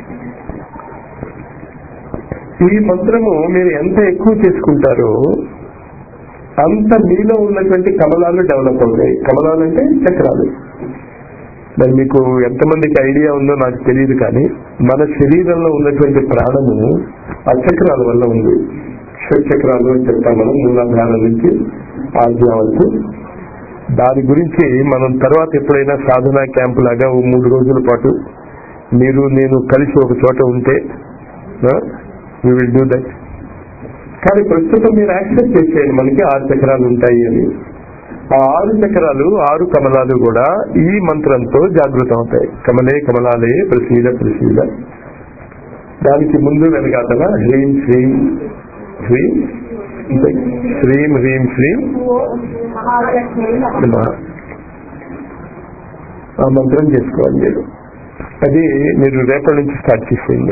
ఈ మంత్రము మీరు ఎంత ఎక్కువ చేసుకుంటారో అంత మీలో ఉన్నటువంటి కమలాలు డెవలప్ అవుతాయి కమలాలు అంటే చక్రాలు మరి మీకు ఎంతమందికి ఐడియా ఉందో నాకు తెలియదు కానీ మన శరీరంలో ఉన్నటువంటి ప్రాణము ఆ చక్రాల వల్ల ఉంది చక్రాలు అని చెప్తాం మనం మూలాధారం నుంచి ఆజ్ఞ వరకు దాని గురించి మనం తర్వాత ఎప్పుడైనా సాధనా క్యాంప్ లాగా ఓ మూడు రోజుల పాటు మీరు నేను కలిసి ఒక చోట ఉంటే వీ విల్ డూ దట్ కానీ ప్రస్తుతం మీరు యాక్సెప్ట్ చేసేయండి మనకి ఆరు చక్రాలు ఉంటాయి అని ఆ ఆరు చక్రాలు ఆరు కమలాలు కూడా ఈ మంత్రంతో జాగృతం అవుతాయి కమలే కమలాలే ప్రసీద ప్రసీద దానికి ముందు వెనకాతల హ్రీం శ్రీం హ్రీం శ్రీం హ్రీం శ్రీం నమః. ఆ మంత్రం చేసుకోవాలి మీరు అది మీరు రేపటి నుంచి స్టార్ట్ చేసేయండి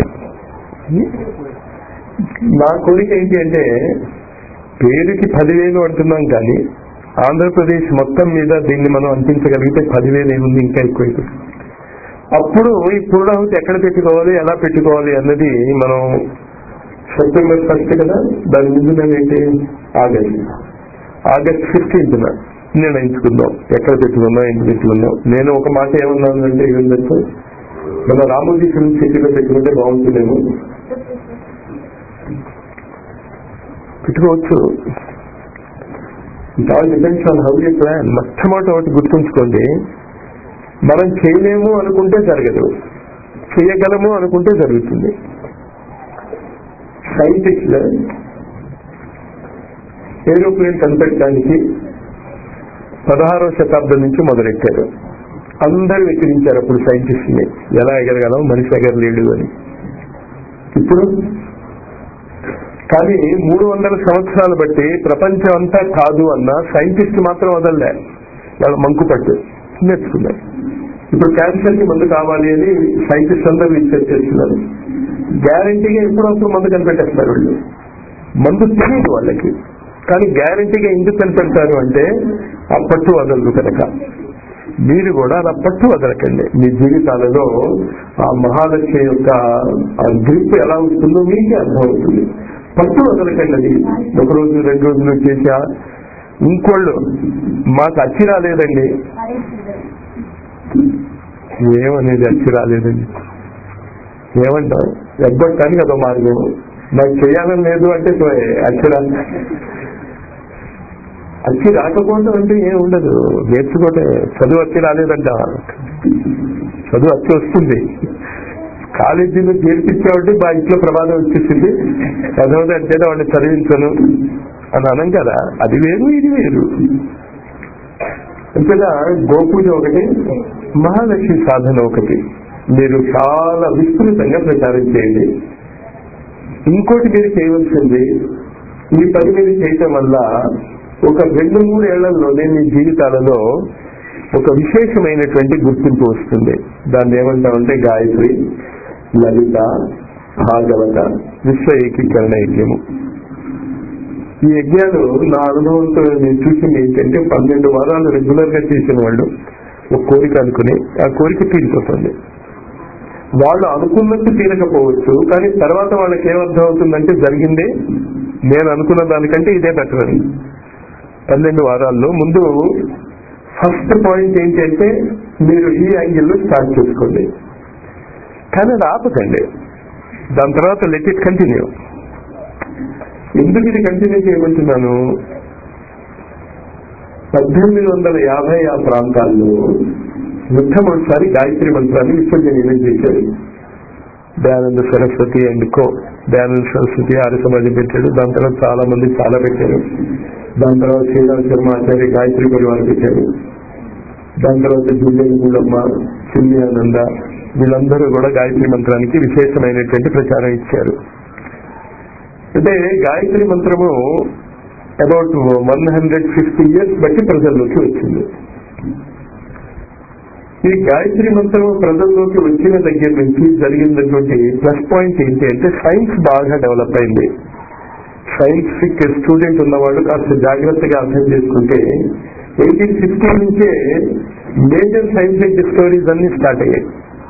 నా కోరిక ఏంటి అంటే పేరుకి పదివేలు అంటున్నాం కానీ ఆంధ్రప్రదేశ్ మొత్తం మీద దీన్ని మనం అందించగలిగితే పదివేలు ఏముంది ఇంకా ఎక్కువ అప్పుడు ఈ పూర్ణాహుతి ఎక్కడ పెట్టుకోవాలి ఎలా పెట్టుకోవాలి అన్నది మనం సెప్టెంబర్ ఫస్ట్ కదా దాని ముందు నెల ఏంటి ఆగస్ట్ ఆగస్ట్ ఫిఫ్టీన్త్ నిర్ణయించుకుందాం ఎక్కడ పెట్టుకుందాం ఏంటి పెట్టుకుందాం నేను ఒక మాట ఏమన్నానంటే ఏంటంటే మన రామోజీ ఫిల్మ్ సిటీలో పెట్టుకుంటే బాగుంటుందేమో పెట్టుకోవచ్చు it all depends on how you plan మొట్టమొదటి ఒకటి గుర్తుంచుకోండి మనం చేయలేము అనుకుంటే జరగదు చేయగలము అనుకుంటే జరుగుతుంది సైంటిస్టులు ఏరోప్లేన్ కనిపెట్టడానికి పదహారవ శతాబ్దం నుంచి మొదలెట్టారు అందరూ వెక్కిరించారు అప్పుడు సైంటిస్ట్ని ఎలా ఎగరగలం మనిషి ఎగరలేడు అని ఇప్పుడు కానీ మూడు వందల సంవత్సరాలు బట్టి ప్రపంచం అంతా కాదు అన్న సైంటిస్ట్ మాత్రం వదలలే వాళ్ళ మంకుపట్టు నేర్చుకున్నారు ఇప్పుడు క్యాన్సర్ కి మందు కావాలి అని సైంటిస్ట్ అందరూ రీసెర్చ్ చేస్తున్నారు గ్యారంటీగా ఎప్పుడో అప్పుడు మందు కనిపెట్టేస్తారు వాళ్ళు మందు తెలియదు వాళ్ళకి కానీ గ్యారంటీగా ఎందుకు కనిపెడతారు అంటే ఆ పట్టు వదలదు కనుక మీరు కూడా అలా పట్టు వదలకండి మీ జీవితాలలో ఆ మహాలక్ష్మి యొక్క ఆ గ్రిప్ ఎలా ఉంటుందో మీకే అర్థమవుతుంది పట్టు వదలకండి అది ఒక రోజు రెండు రోజులు చేసా ఇంకోళ్ళు మాకు అచ్చి రాలేదండి ఏమనేది అచ్చి రాలేదండి ఏమంటావు ఎగ్గొట్టడానికి అదో మార్గం నాకు చేయాలని లేదు అంటే అచ్చిరా అచ్చి రాకపోవడం అంటే ఏం ఉండదు నేర్చుకోవటం చదువు వచ్చి రాలేదంట చదువు వచ్చి వస్తుంది కాలేజీలో చేర్పించామంటే మా ఇంట్లో ప్రమాదం వచ్చేసింది చదవదు అంటే వాడిని చదివించను అని అనం కదా అది వేరు ఇది వేరు అంతేగా గోపూజ ఒకటి మహాలక్ష్మి సాధన ఒకటి మీరు చాలా విస్తృతంగా ప్రచారం చేయండి ఇంకోటి మీరు చేయవలసింది ఈ పని మీరు చేయటం వల్ల ఒక రెండు మూడు ఏళ్లలోనే మీ జీవితాలలో ఒక విశేషమైనటువంటి గుర్తింపు వస్తుంది దాన్ని ఏమంటామంటే గాయత్రి లలిత భాగవత విశ్వ ఏకీకరణ యజ్ఞము ఈ యజ్ఞాలు నా అనుభవంతో నేను చూసింది ఏంటంటే పన్నెండు వారాలు రెగ్యులర్ గా చేసిన వాళ్ళు ఒక కోరిక అనుకుని ఆ కోరిక తీరిపోతుంది వాళ్ళు అనుకున్నట్టు తీరకపోవచ్చు కానీ తర్వాత వాళ్ళకి ఏమర్థం అవుతుందంటే జరిగిందే నేను అనుకున్న దానికంటే ఇదే బెటర్ అని పన్నెండు వారాల్లో ముందు ఫస్ట్ పాయింట్ ఏంటి అంటే మీరు ఈ యాంగిల్లో స్టార్ట్ చేసుకోండి కానీ అది ఆపకండి దాని తర్వాత లెట్ ఇట్ కంటిన్యూ ఎందుకు ఇది కంటిన్యూ చేయమంటున్నాను పద్దెనిమిది వందల యాభై ఆ ప్రాంతాల్లో మొట్టమొదటిసారి గాయత్రి మంత్రాన్ని విసర్జనీయం చేశారు దయానంద సరస్వతి అండ్ కో దయానంద సరస్వతి ఆర్య సమాజం పెట్టాడు దాని తర్వాత చాలా మంది చాలా పెట్టారు దాని తర్వాత శ్రీరామ్ శర్మ ఆచార్య గాయత్రి పరివారం పెట్టారు దాని తర్వాత జూలియన్ గుళ్ళమ్మ చిన్ని ఆనంద వీళ్ళందరూ కూడా గాయత్రి మంత్రానికి విశేషమైనటువంటి ప్రచారం ఇచ్చారు అంటే గాయత్రి మంత్రము about one hundred fifty years బట్టి ప్రజల్లోకి వచ్చింది ఈ గాయత్రి మంత్రం ప్రజల్లోకి వచ్చిన దగ్గర నుంచి జరిగినటువంటి ప్లస్ పాయింట్ ఏంటి అంటే సైన్స్ బాగా డెవలప్ అయింది సైంటిఫిక్ స్టూడెంట్ ఉన్నవాళ్ళు కాస్త జాగ్రత్తగా అర్థం చేసుకుంటే ఎయిటీన్ ఫిఫ్టీ నుంచే మేజర్ సైంటిఫిక్ డిస్కవరీస్ అన్ని స్టార్ట్ అయ్యాయి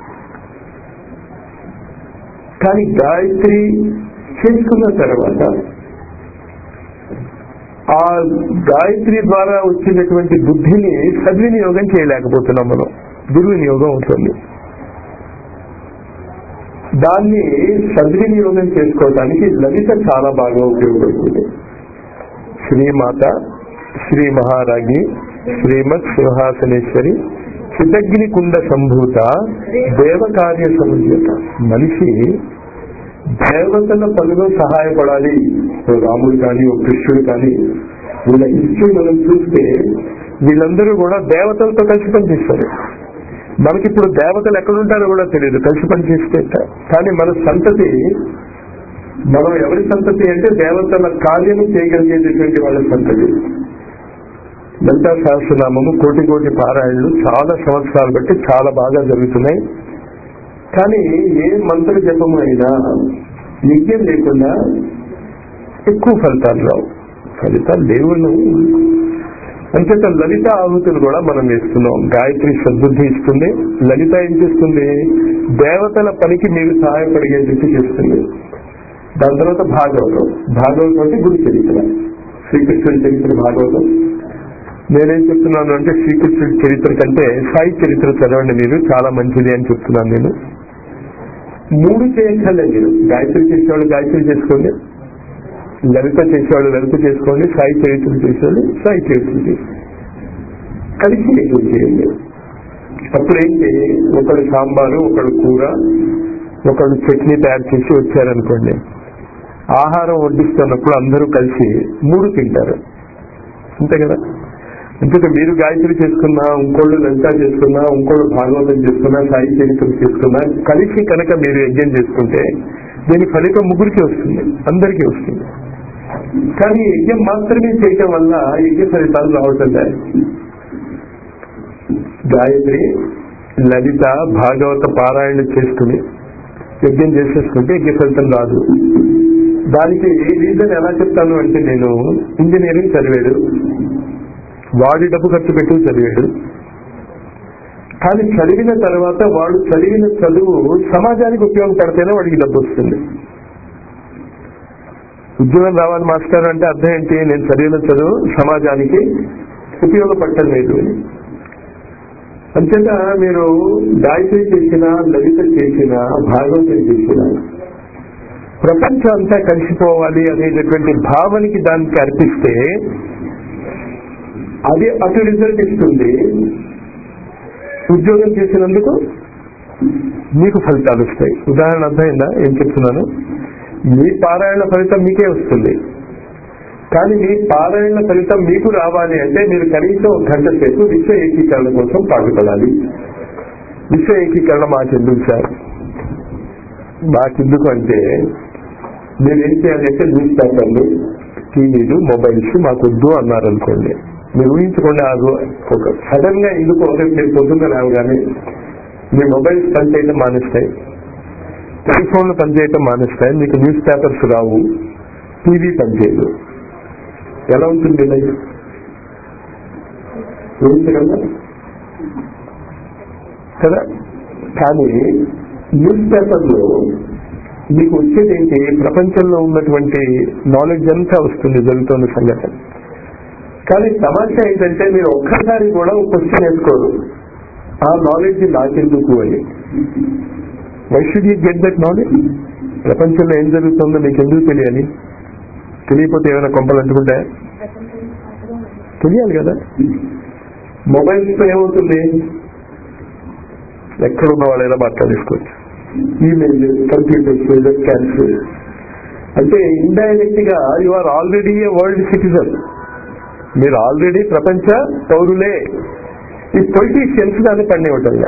కానీ గాయత్రి చేసుకున్న తర్వాత ఆ గాయత్రి ద్వారా వచ్చినటువంటి బుద్ధిని సద్వినియోగం చేయలేకపోతున్నాం మనం దుర్వినియోగం అవుతుంది దాన్ని సద్వినియోగం చేసుకోవడానికి లలిత చాలా బాగా ఉపయోగపడుతుంది శ్రీమాత శ్రీ మహారాజ్ఞి శ్రీమత్ సింహాసనేశ్వరి చితగ్ని కుండ సంభూత దేవకార్య సముద్యత మనిషి దేవతల పనిలో సహాయపడాలి ఓ రాముడు కానీ ఓ కృష్ణుడు కానీ వీళ్ళ హిస్టరీ మనం చూస్తే వీళ్ళందరూ కూడా దేవతలతో కలిసి పనిచేస్తారు మనకిప్పుడు దేవతలు ఎక్కడుంటారో కూడా తెలియదు కలిసి పనిచేస్తే కానీ మన సంతతి మనం ఎవరి సంతతి అంటే దేవతల కార్యం చేయగలిగేటటువంటి వాళ్ళ సంతతి లలితా సహస్రనామము కోటి కోటి పారాయణలు చాలా సంవత్సరాలు బట్టి చాలా బాగా జరుగుతున్నాయి కానీ ఏ మంత్ర జపము అయినా యజ్ఞం లేకుండా ఎక్కువ ఫలితాలు రావు ఫలితాలు దేవుళ్ళు అంచేత లలిత ఆహుతులు కూడా మనం వేస్తున్నాం గాయత్రి సద్బుద్ధి ఇస్తుంది లలిత ఏం చేస్తుంది దేవతల పనికి మీరు సహాయపడిగేటట్టు చేస్తుంది దాని తర్వాత భాగవతం భాగవతం అంటే గురు చరిత్ర శ్రీకృష్ణుడి చరిత్ర భాగవతం నేనేం చెప్తున్నాను అంటే శ్రీకృష్ణుడి చరిత్ర కంటే సాయి చరిత్ర చదవండి మీరు చాలా మంచిది అని చెప్తున్నాను నేను మూడు చేయక్కర్లేదు మీరు గాయత్రి చేసేవాళ్ళు గాయత్రి చేసుకోండి లలిత చేసేవాళ్ళు లలిత చేసుకోండి సాయి చరిత్ర చేసేవాళ్ళు సాయి చరిత్ర చేసుకోండి కలిసి యజ్ఞం చేయండి అప్పుడేంటి ఒకడు సాంబారు ఒకడు కూర ఒకడు చట్నీ తయారు చేసి వచ్చారనుకోండి ఆహారం వడ్డిస్తున్నప్పుడు అందరూ కలిసి మూడు తింటారు అంతే కదా అంతే మీరు గాయత్రి చేసుకున్నా ఇంకోళ్ళు లలిత చేసుకున్నా ఇంకోళ్ళు భాగవతం చేసుకున్నా సాయి చరిత్ర చేసుకున్నా కలిసి కనుక మీరు యజ్ఞం చేసుకుంటే దీని ఫలితం ముగ్గురికి వస్తుంది అందరికీ వస్తుంది కానీ యజ్ఞం మాత్రమే చేయటం వల్ల యజ్ఞ ఫలితాలు రావటం లేదు గాయత్రి లలిత భాగవత పారాయణ చేసుకుని యజ్ఞం చేసేసుకుంటే యజ్ఞ ఫలితం రాదు దానికి రీజన్ ఎలా చెప్తాను అంటే నేను ఇంజనీరింగ్ చదివాడు వాడి డబ్బు ఖర్చు పెట్టి చదివాడు కానీ చదివిన తర్వాత వాడు చదివిన చదువు సమాజానికి ఉపయోగపడితేనే వాడికి డబ్బు వస్తుంది ఉద్యోగం రావాలి మాస్టర్ అంటే అర్థం ఏంటి నేను చదివిన చదువు సమాజానికి ఉపయోగపడటం లేదు అని అంతేగా మీరు గాయత్రి చేసిన లలిత చేసిన భాగవతం చేసిన ప్రపంచం అంతా కలిసిపోవాలి అనేటటువంటి భావనకి దానికి అర్పిస్తే అది అటు రిజల్ట్ ఇస్తుంది ఉద్యోగం చేసినందుకు మీకు ఫలితాలు వస్తాయి ఉదాహరణ అర్థమైందా ఏం చెప్తున్నాను మీ పారాయణ ఫలితం మీకే వస్తుంది కానీ మీ పారాయణ ఫలితం మీకు రావాలి అంటే మీరు కనీసం ఒక గంట సేపు విశ్వ ఏకీకరణ కోసం పాటుపడాలి విశ్వ ఏకీకరణ మాకెందుకు సార్ మాకెందుకు అంటే మీరు ఏం చేయాలంటే న్యూస్ పేపర్లు టీవీలు మొబైల్స్ మాకు వద్దు అన్నారనుకోండి మీరు ఊహించుకోండి ఆ రో- ఒక సడన్ గా ఎందుకు రేపు మీరు పొద్దున్న రావగానే మీ మొబైల్స్ పనిచేయడం మానేస్తాయి టెలిఫోన్లు పనిచేయటం మానేస్తాయి మీకు న్యూస్ పేపర్స్ రావు టీవీ పనిచేయదు ఎలా ఉంటుంది లైఫ్ ఊహించగలరా కదా కానీ న్యూస్ పేపర్లో మీకు వచ్చేది ఏంటి ప్రపంచంలో ఉన్నటువంటి నాలెడ్జ్ అంతా వస్తుంది జరుగుతున్న సంఘటన కానీ సమస్య ఏంటంటే మీరు ఒక్కసారి కూడా ఒక క్వశ్చన్ వేసుకోరు ఆ నాలెడ్జ్ నాకెందుకు అని why should you get that knowledge ప్రపంచంలో ఏం జరుగుతుందో మీకు ఎందుకు తెలియాలి తెలియకపోతే ఏమైనా కొంపలు అంటుకుంటాయా తెలియాలి కదా మొబైల్స్ తో ఏమవుతుంది ఎక్కడ ఉన్న వాళ్ళైనా మాట్లాడేసుకోవచ్చు ఈమెయిల్ కంప్యూటర్స్ వెబ్ క్యాన్స్ అంటే ఇండైరెక్ట్ గా you are already a world citizen మీరు ఆల్రెడీ ప్రపంచ పౌరులే ఈ పొలిటీషియన్స్ దాన్ని పండివ్వటం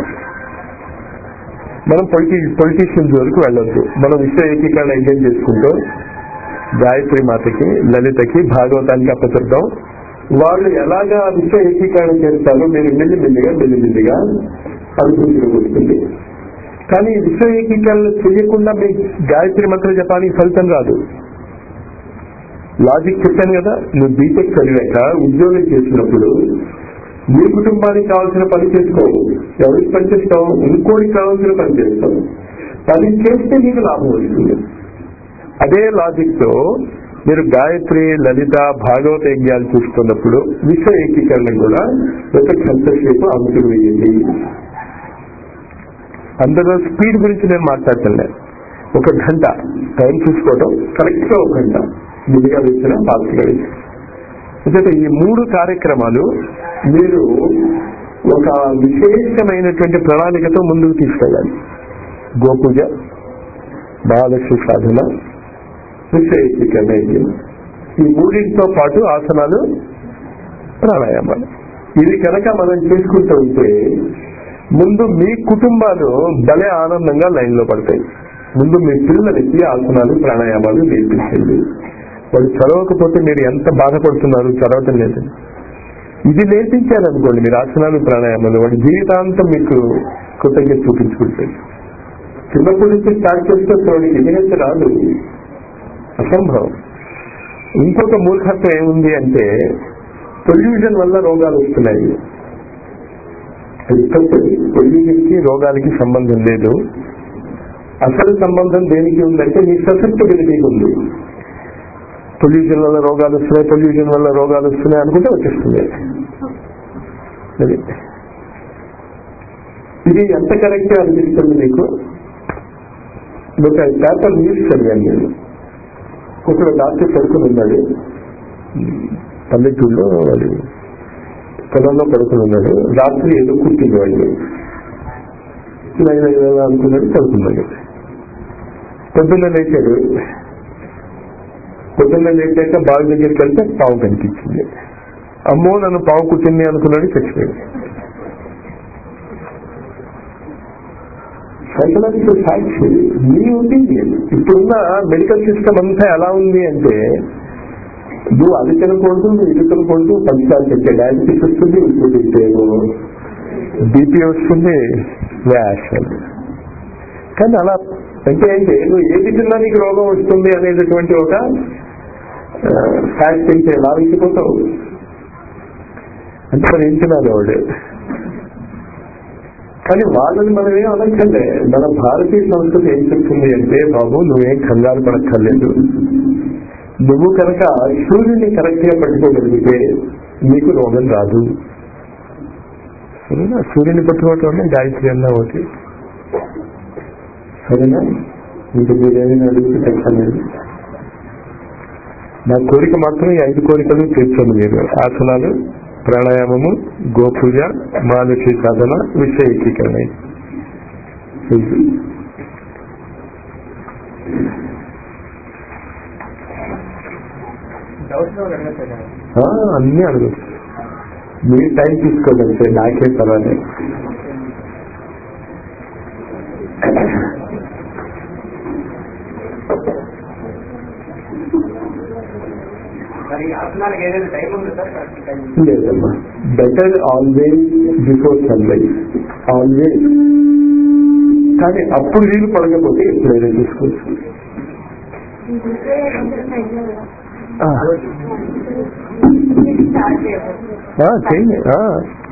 మనం పొలిటీ పొలిటీషియన్స్ వరకు వెళ్ళొద్దు మనం విశ్వ ఏకీకరణ ఎంజాయ్ చేసుకుంటూ గాయత్రి మాతకి లలితకి భాగవతానికి అప్పచెప్దాం వాళ్ళు ఎలాగా విశ్వ ఏకీకరణ చేస్తారో మీరు మెల్లిమెల్లిగా మెల్లిమెల్లిగా అనుభూతిలోకి వస్తుంది కానీ ఈ విశ్వ ఏకీకరణ చేయకుండా మీ గాయత్రి మంత్ర జపానికి ఫలితం రాదు లాజిక్ చెప్పాను కదా నువ్వు బీటెక్ చదివాక ఉద్యోగం చేసినప్పుడు నీ కుటుంబానికి కావాల్సిన పని చేసుకోవు ఎవరికి పని చేస్తావు ఇంకోటికి కావాల్సిన పని చేస్తావు పని చేస్తే నీకు లాభం వస్తుంది అదే లాజిక్ తో మీరు గాయత్రి లలిత భాగవత యజ్ఞాలు చూసుకున్నప్పుడు విశ్వ ఏకీకరణ కూడా ఒక గంట సేపు అమలు వేయండి అందులో స్పీడ్ గురించి నేను మాట్లాడటంలే ఒక గంట టైం చూసుకోవడం కరెక్ట్ గా ఒక గంట ముందుగా వేసిన పాత్రగా వేసిన ఎందుకంటే ఈ మూడు కార్యక్రమాలు మీరు ఒక విశేషమైనటువంటి ప్రణాళికతో ముందుకు తీసుకెళ్ళాలి గోపూజ మహాలక్ష్మి సాధన విశ్వేకీకరణ యజ్ఞం ఈ మూడింటితో పాటు ఆసనాలు ప్రాణాయామాలు ఇది కనుక మనం చేసుకుంటూ ఉంటే ముందు మీ కుటుంబాలు భలే ఆనందంగా లైన్ లో పడతాయి ముందు మీ పిల్లలకి ఆసనాలు ప్రాణాయామాలు నేర్పించండి వాళ్ళు చదవకపోతే మీరు ఎంత బాధపడుతున్నారు చదవటం లేదు ఇది నేర్పించారనుకోండి మీరు ఆసనాలు ప్రాణాయామాలు వాడి జీవితాంతం మీకు కృతజ్ఞత చూపించుకుంటారు చిన్నప్పటి నుంచి స్టార్ట్ చేస్తే వాడికి ఎదిగేది రాదు అసంభవం ఇంకొక మూర్ఖత్వం ఏముంది అంటే పొల్యూషన్ వల్ల రోగాలు వస్తున్నాయి అది తప్పది పొల్యూషన్ కి రోగాలకి సంబంధం లేదు అసలు సంబంధం దేనికి ఉందంటే మీ ససెప్టబిలిటీకి ఉంది పొల్యూషన్ వల్ల రోగాలు వస్తున్నాయి పొల్యూషన్ వల్ల రోగాలు వస్తున్నాయి అనుకుంటే వచ్చేస్తుంది అది ఇది ఎంత కరెక్ట్ అనిపిస్తుంది మీకు ఒక పేపర్ న్యూస్ చదివాను నేను ఒకడు డాక్టర్ పడుకుని ఉన్నాడు పల్లెటూరులో వాడు పొలంలో పడుకుని ఉన్నాడు రాత్రి ఏదో కుట్టింది వాడిని ఇలా ఇలా అనుకున్నాడు పడుకున్నాడు పొద్దున్న లేచాడు పొద్దున్న లేచాక బావి దగ్గరికి వెళ్తే పావు కనిపించింది అమ్మో నన్ను పావు కుట్టింది అనుకున్నాడు చచ్చిపోయాడు సైకలాజికల్ ఫ్యాక్ట్స్ మీ ఒపీనియన్ ఇప్పుడున్న మెడికల్ సిస్టమ్ అంతా ఎలా ఉంది అంటే నువ్వు అది తినకూడదు నువ్వు ఇది తినకూడదు పంచదార చెట్టే డయాబెటీస్ వస్తుంది ఇప్పుడు తింటేమో బీపీ వస్తుంది వ్యాష్ కానీ అలా అంటే ఏంటి నువ్వు ఏది తిన్నా నీకు రోగం వస్తుంది అనేటటువంటి ఒక ఫ్యాక్ట్ తింటే లావించిపోతావు అంటే మరి ఏం తినాలి వాడు కానీ వాళ్ళని మనం ఏం అనక్కర్లే మన భారతీయ సంస్కృతి ఏం చెప్తుంది అంటే బాబు నువ్వేం కంగారు పడక్కర్లేదు నువ్వు కనుక సూర్యుని కరెక్ట్ గా పట్టుకోగలిగితే నీకు రోగం రాదు సరేనా సూర్యుని పట్టుకోవటం వల్ల గాయత్రి అన్నా ఒకటి సరేనా ఇంకా మీరేమైనా అడిగితే చెప్పలేదు నా కోరిక మాత్రం ఈ ఐదు కోరికలు తీర్చండి మీరు ఆసనాలు ప్రాణాయామము గోపూజ మానసిక సాధన విషయ ఏకీకరణ ఇది. ఆ, అన్ని అడగచ్చు మీరు టైం తీసుకోగలిగితే నాకే పర్వాలేదు మరి ఆసనాలకు ఏదైనా టైం ఉంది సార్ కరెక్ట్ టైం లేదమ్మా better always before sunrise always కానీ అప్పుడు వీలు పడకపోతే ఎప్పుడైనా తీసుకోవచ్చు ఆ, ఆ, చేయండి ఆ.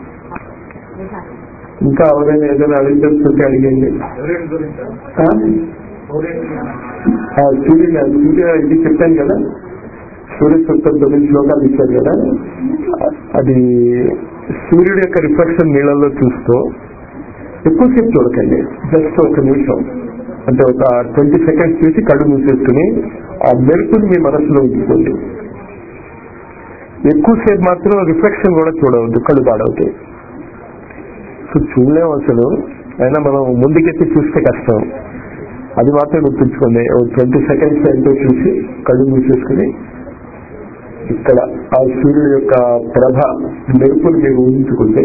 ఇంకా ఎవరైనా ఏదైనా అడిగించుకుంటే అడిగండి ఎవరేంటి గురించి సార్ ఆ? ఎవరేంటి ఆ, సూర్యుడు సూర్య ఇది చెప్పాను కదా సూర్య సూత్రం తొమ్మిది శ్లోకాలు ఇచ్చారు కదా అది సూర్యుడు యొక్క రిఫ్లెక్షన్ నీళ్ళల్లో చూస్తూ ఎక్కువసేపు చూడకండి జస్ట్ ఒక నిమిషం అంటే ఒక ట్వంటీ సెకండ్స్ చూసి కళ్ళు మూసేసుకుని ఆ మెరుపుని మీ మనసులో ఉంచుకోండి ఎక్కువసేపు మాత్రం రిఫ్లెక్షన్ కూడా చూడవద్దు కళ్ళు పాడవుతాయి సో చూడలేము అసలు అయినా మనం ముందుకెత్తి చూస్తే కష్టం అది మాత్రం గుర్తుంచుకోండి ట్వంటీ సెకండ్స్ ఎంతో చూసి కళ్ళు మూసేసుకుని ఇక్కడ ఆ సూర్యుడు యొక్క ప్రభ మెరుపుని మీరు ఊహించుకుంటే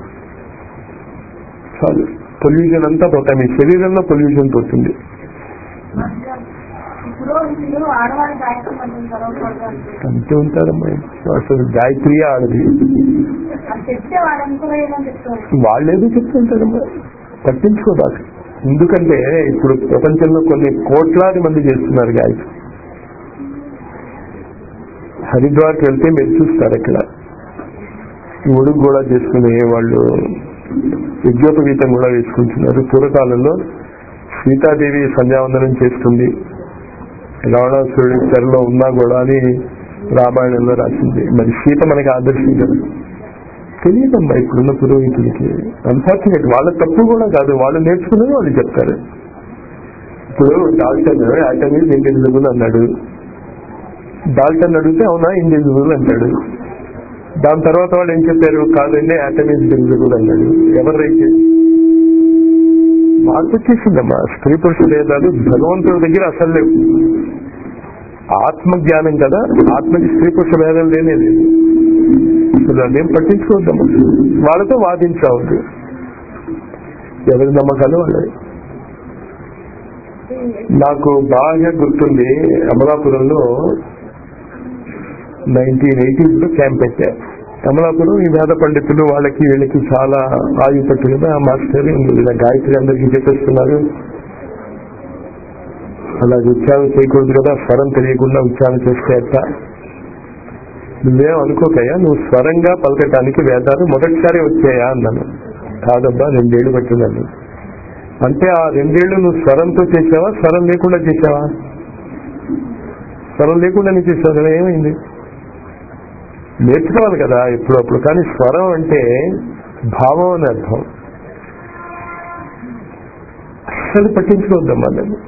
చాలు పొల్యూషన్ అంతా పోతాయి మీ శరీరంలో పొల్యూషన్ పోతుంది పురోహితులు ఆడవాళ్ళ గాయత్రి మంత్రం చదవకూడదు అంటే అంతే ఉంటారమ్మా అసలు గాయత్రి ఆడది అది చెప్తే వాడు అనుకోలేదని చెప్తారు వాళ్ళేదో చెప్తుంటారమ్మా పట్టించుకోదాకా ఎందుకంటే ఇప్పుడు ప్రపంచంలో కొన్ని కోట్లాది మంది చేస్తున్నారు గాయత్రి హరిద్వార్కి వెళ్తే మీరు చూస్తారు ఇక్కడ ఈ ఒడుగు కూడా చేసుకునే వాళ్ళు యజ్ఞోపగీతం కూడా వేసుకుంటున్నారు పూర్వకాలంలో సీతాదేవి సంధ్యావందనం చేస్తుంది రావణాసురుడి చెరలో ఉన్నా కూడా అని రామాయణంలో రాసింది మరి సీత మనకి ఆదర్శం కదా తెలియదమ్మా ఇప్పుడున్న పురోహితులకి అన్ఫార్చునేట్ వాళ్ళ తప్పు కూడా కాదు వాళ్ళు నేర్చుకున్నది వాళ్ళు చెప్తారు ఇప్పుడు డాల్టన్ యాటమీస్ ఇండివిజువల్ అన్నాడు డాల్టన్ అడిగితే అవునా ఇండివిజువల్ అంటాడు దాని తర్వాత వాళ్ళు ఏం చెప్పారు కాదండి యాటమీస్ ఇండివిజువల్ అన్నాడు ఎవరు రైట్ మార్పు వచ్చేసిందమ్మా స్త్రీ పురుష భేదాలు భగవంతుడి దగ్గర అసలు లేవు ఆత్మ జ్ఞానం కదా ఆత్మకి స్త్రీ పురుష భేదం లేనే లేదు అసలు అదేం పట్టించుకోవద్దాము వాళ్ళతో వాదించవద్దు ఎవరి నమ్మకాలు వాళ్ళవి నాకు బాగా గుర్తుంది అమలాపురంలో నైన్టీన్ ఎయిటీస్ లో క్యాంప్ పెట్టారు అమలాపురం ఈ వేద పండితులు వాళ్ళకి వీళ్ళకి చాలా ఆయు పట్టు కదా ఆ మాస్టర్ ఇలా గాయత్రి అందరికీ చెప్పేస్తున్నారు అలాగే ఉచ్చారణ చేయకూడదు కదా స్వరం తెలియకుండా ఉచ్చారణ చేస్తే ఎట్లా నువ్వేం అనుకోకయ్యా నువ్వు స్వరంగా పలకటానికి వేదాలు మొదటిసారి వచ్చాయా అన్నాను కాదబ్బా రెండేళ్లు పట్టిందని అంటే ఆ రెండేళ్లు నువ్వు స్వరంతో చేసావా స్వరం లేకుండా చేసావా స్వరం లేకుండానే చేసావు కదా ఏమైంది నేర్చుకోవాలి కదా ఎప్పుడప్పుడు కానీ స్వరం అంటే భావం అని అర్థం అసలు పట్టించుకోవద్దమ్మా నేను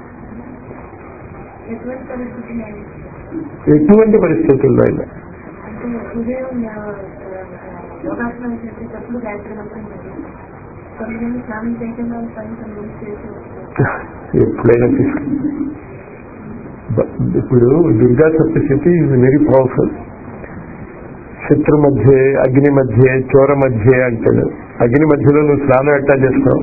ఎటువంటి పరిస్థితి ఎటువంటి పరిస్థితుల్లో అయినా అంటే ఉదయం ఆ, యోగాసనం చేసేటప్పుడు గాయత్రి మంత్రం చదువుతాం. తొమ్మిది స్నానం చేయకుండా పని తొమ్మిది చేసి వస్తాం. ఎప్పుడైనా తీసుకు బ- ఇప్పుడు Durga Saptashati is very powerful శత్రు మధ్య అగ్ని మధ్య చోర మధ్య అంటాడు అగ్ని మధ్యలో నువ్వు స్నానం ఎట్టా చేస్తావు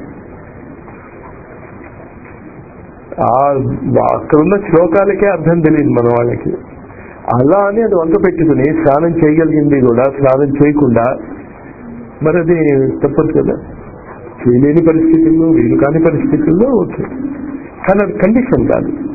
ఆ అక్కడ ఉన్న శ్లోకాలకే అర్థం తెలియదు మన వాళ్ళకి అలా అని అది వంక పెట్టుకుని స్నానం చేయగలిగింది కూడా స్నానం చేయకుండా మరి అది తప్పదు కదా చేయలేని పరిస్థితుల్లో వీలు కాని పరిస్థితుల్లో ఓకే కానీ అది కండిషన్ కాదు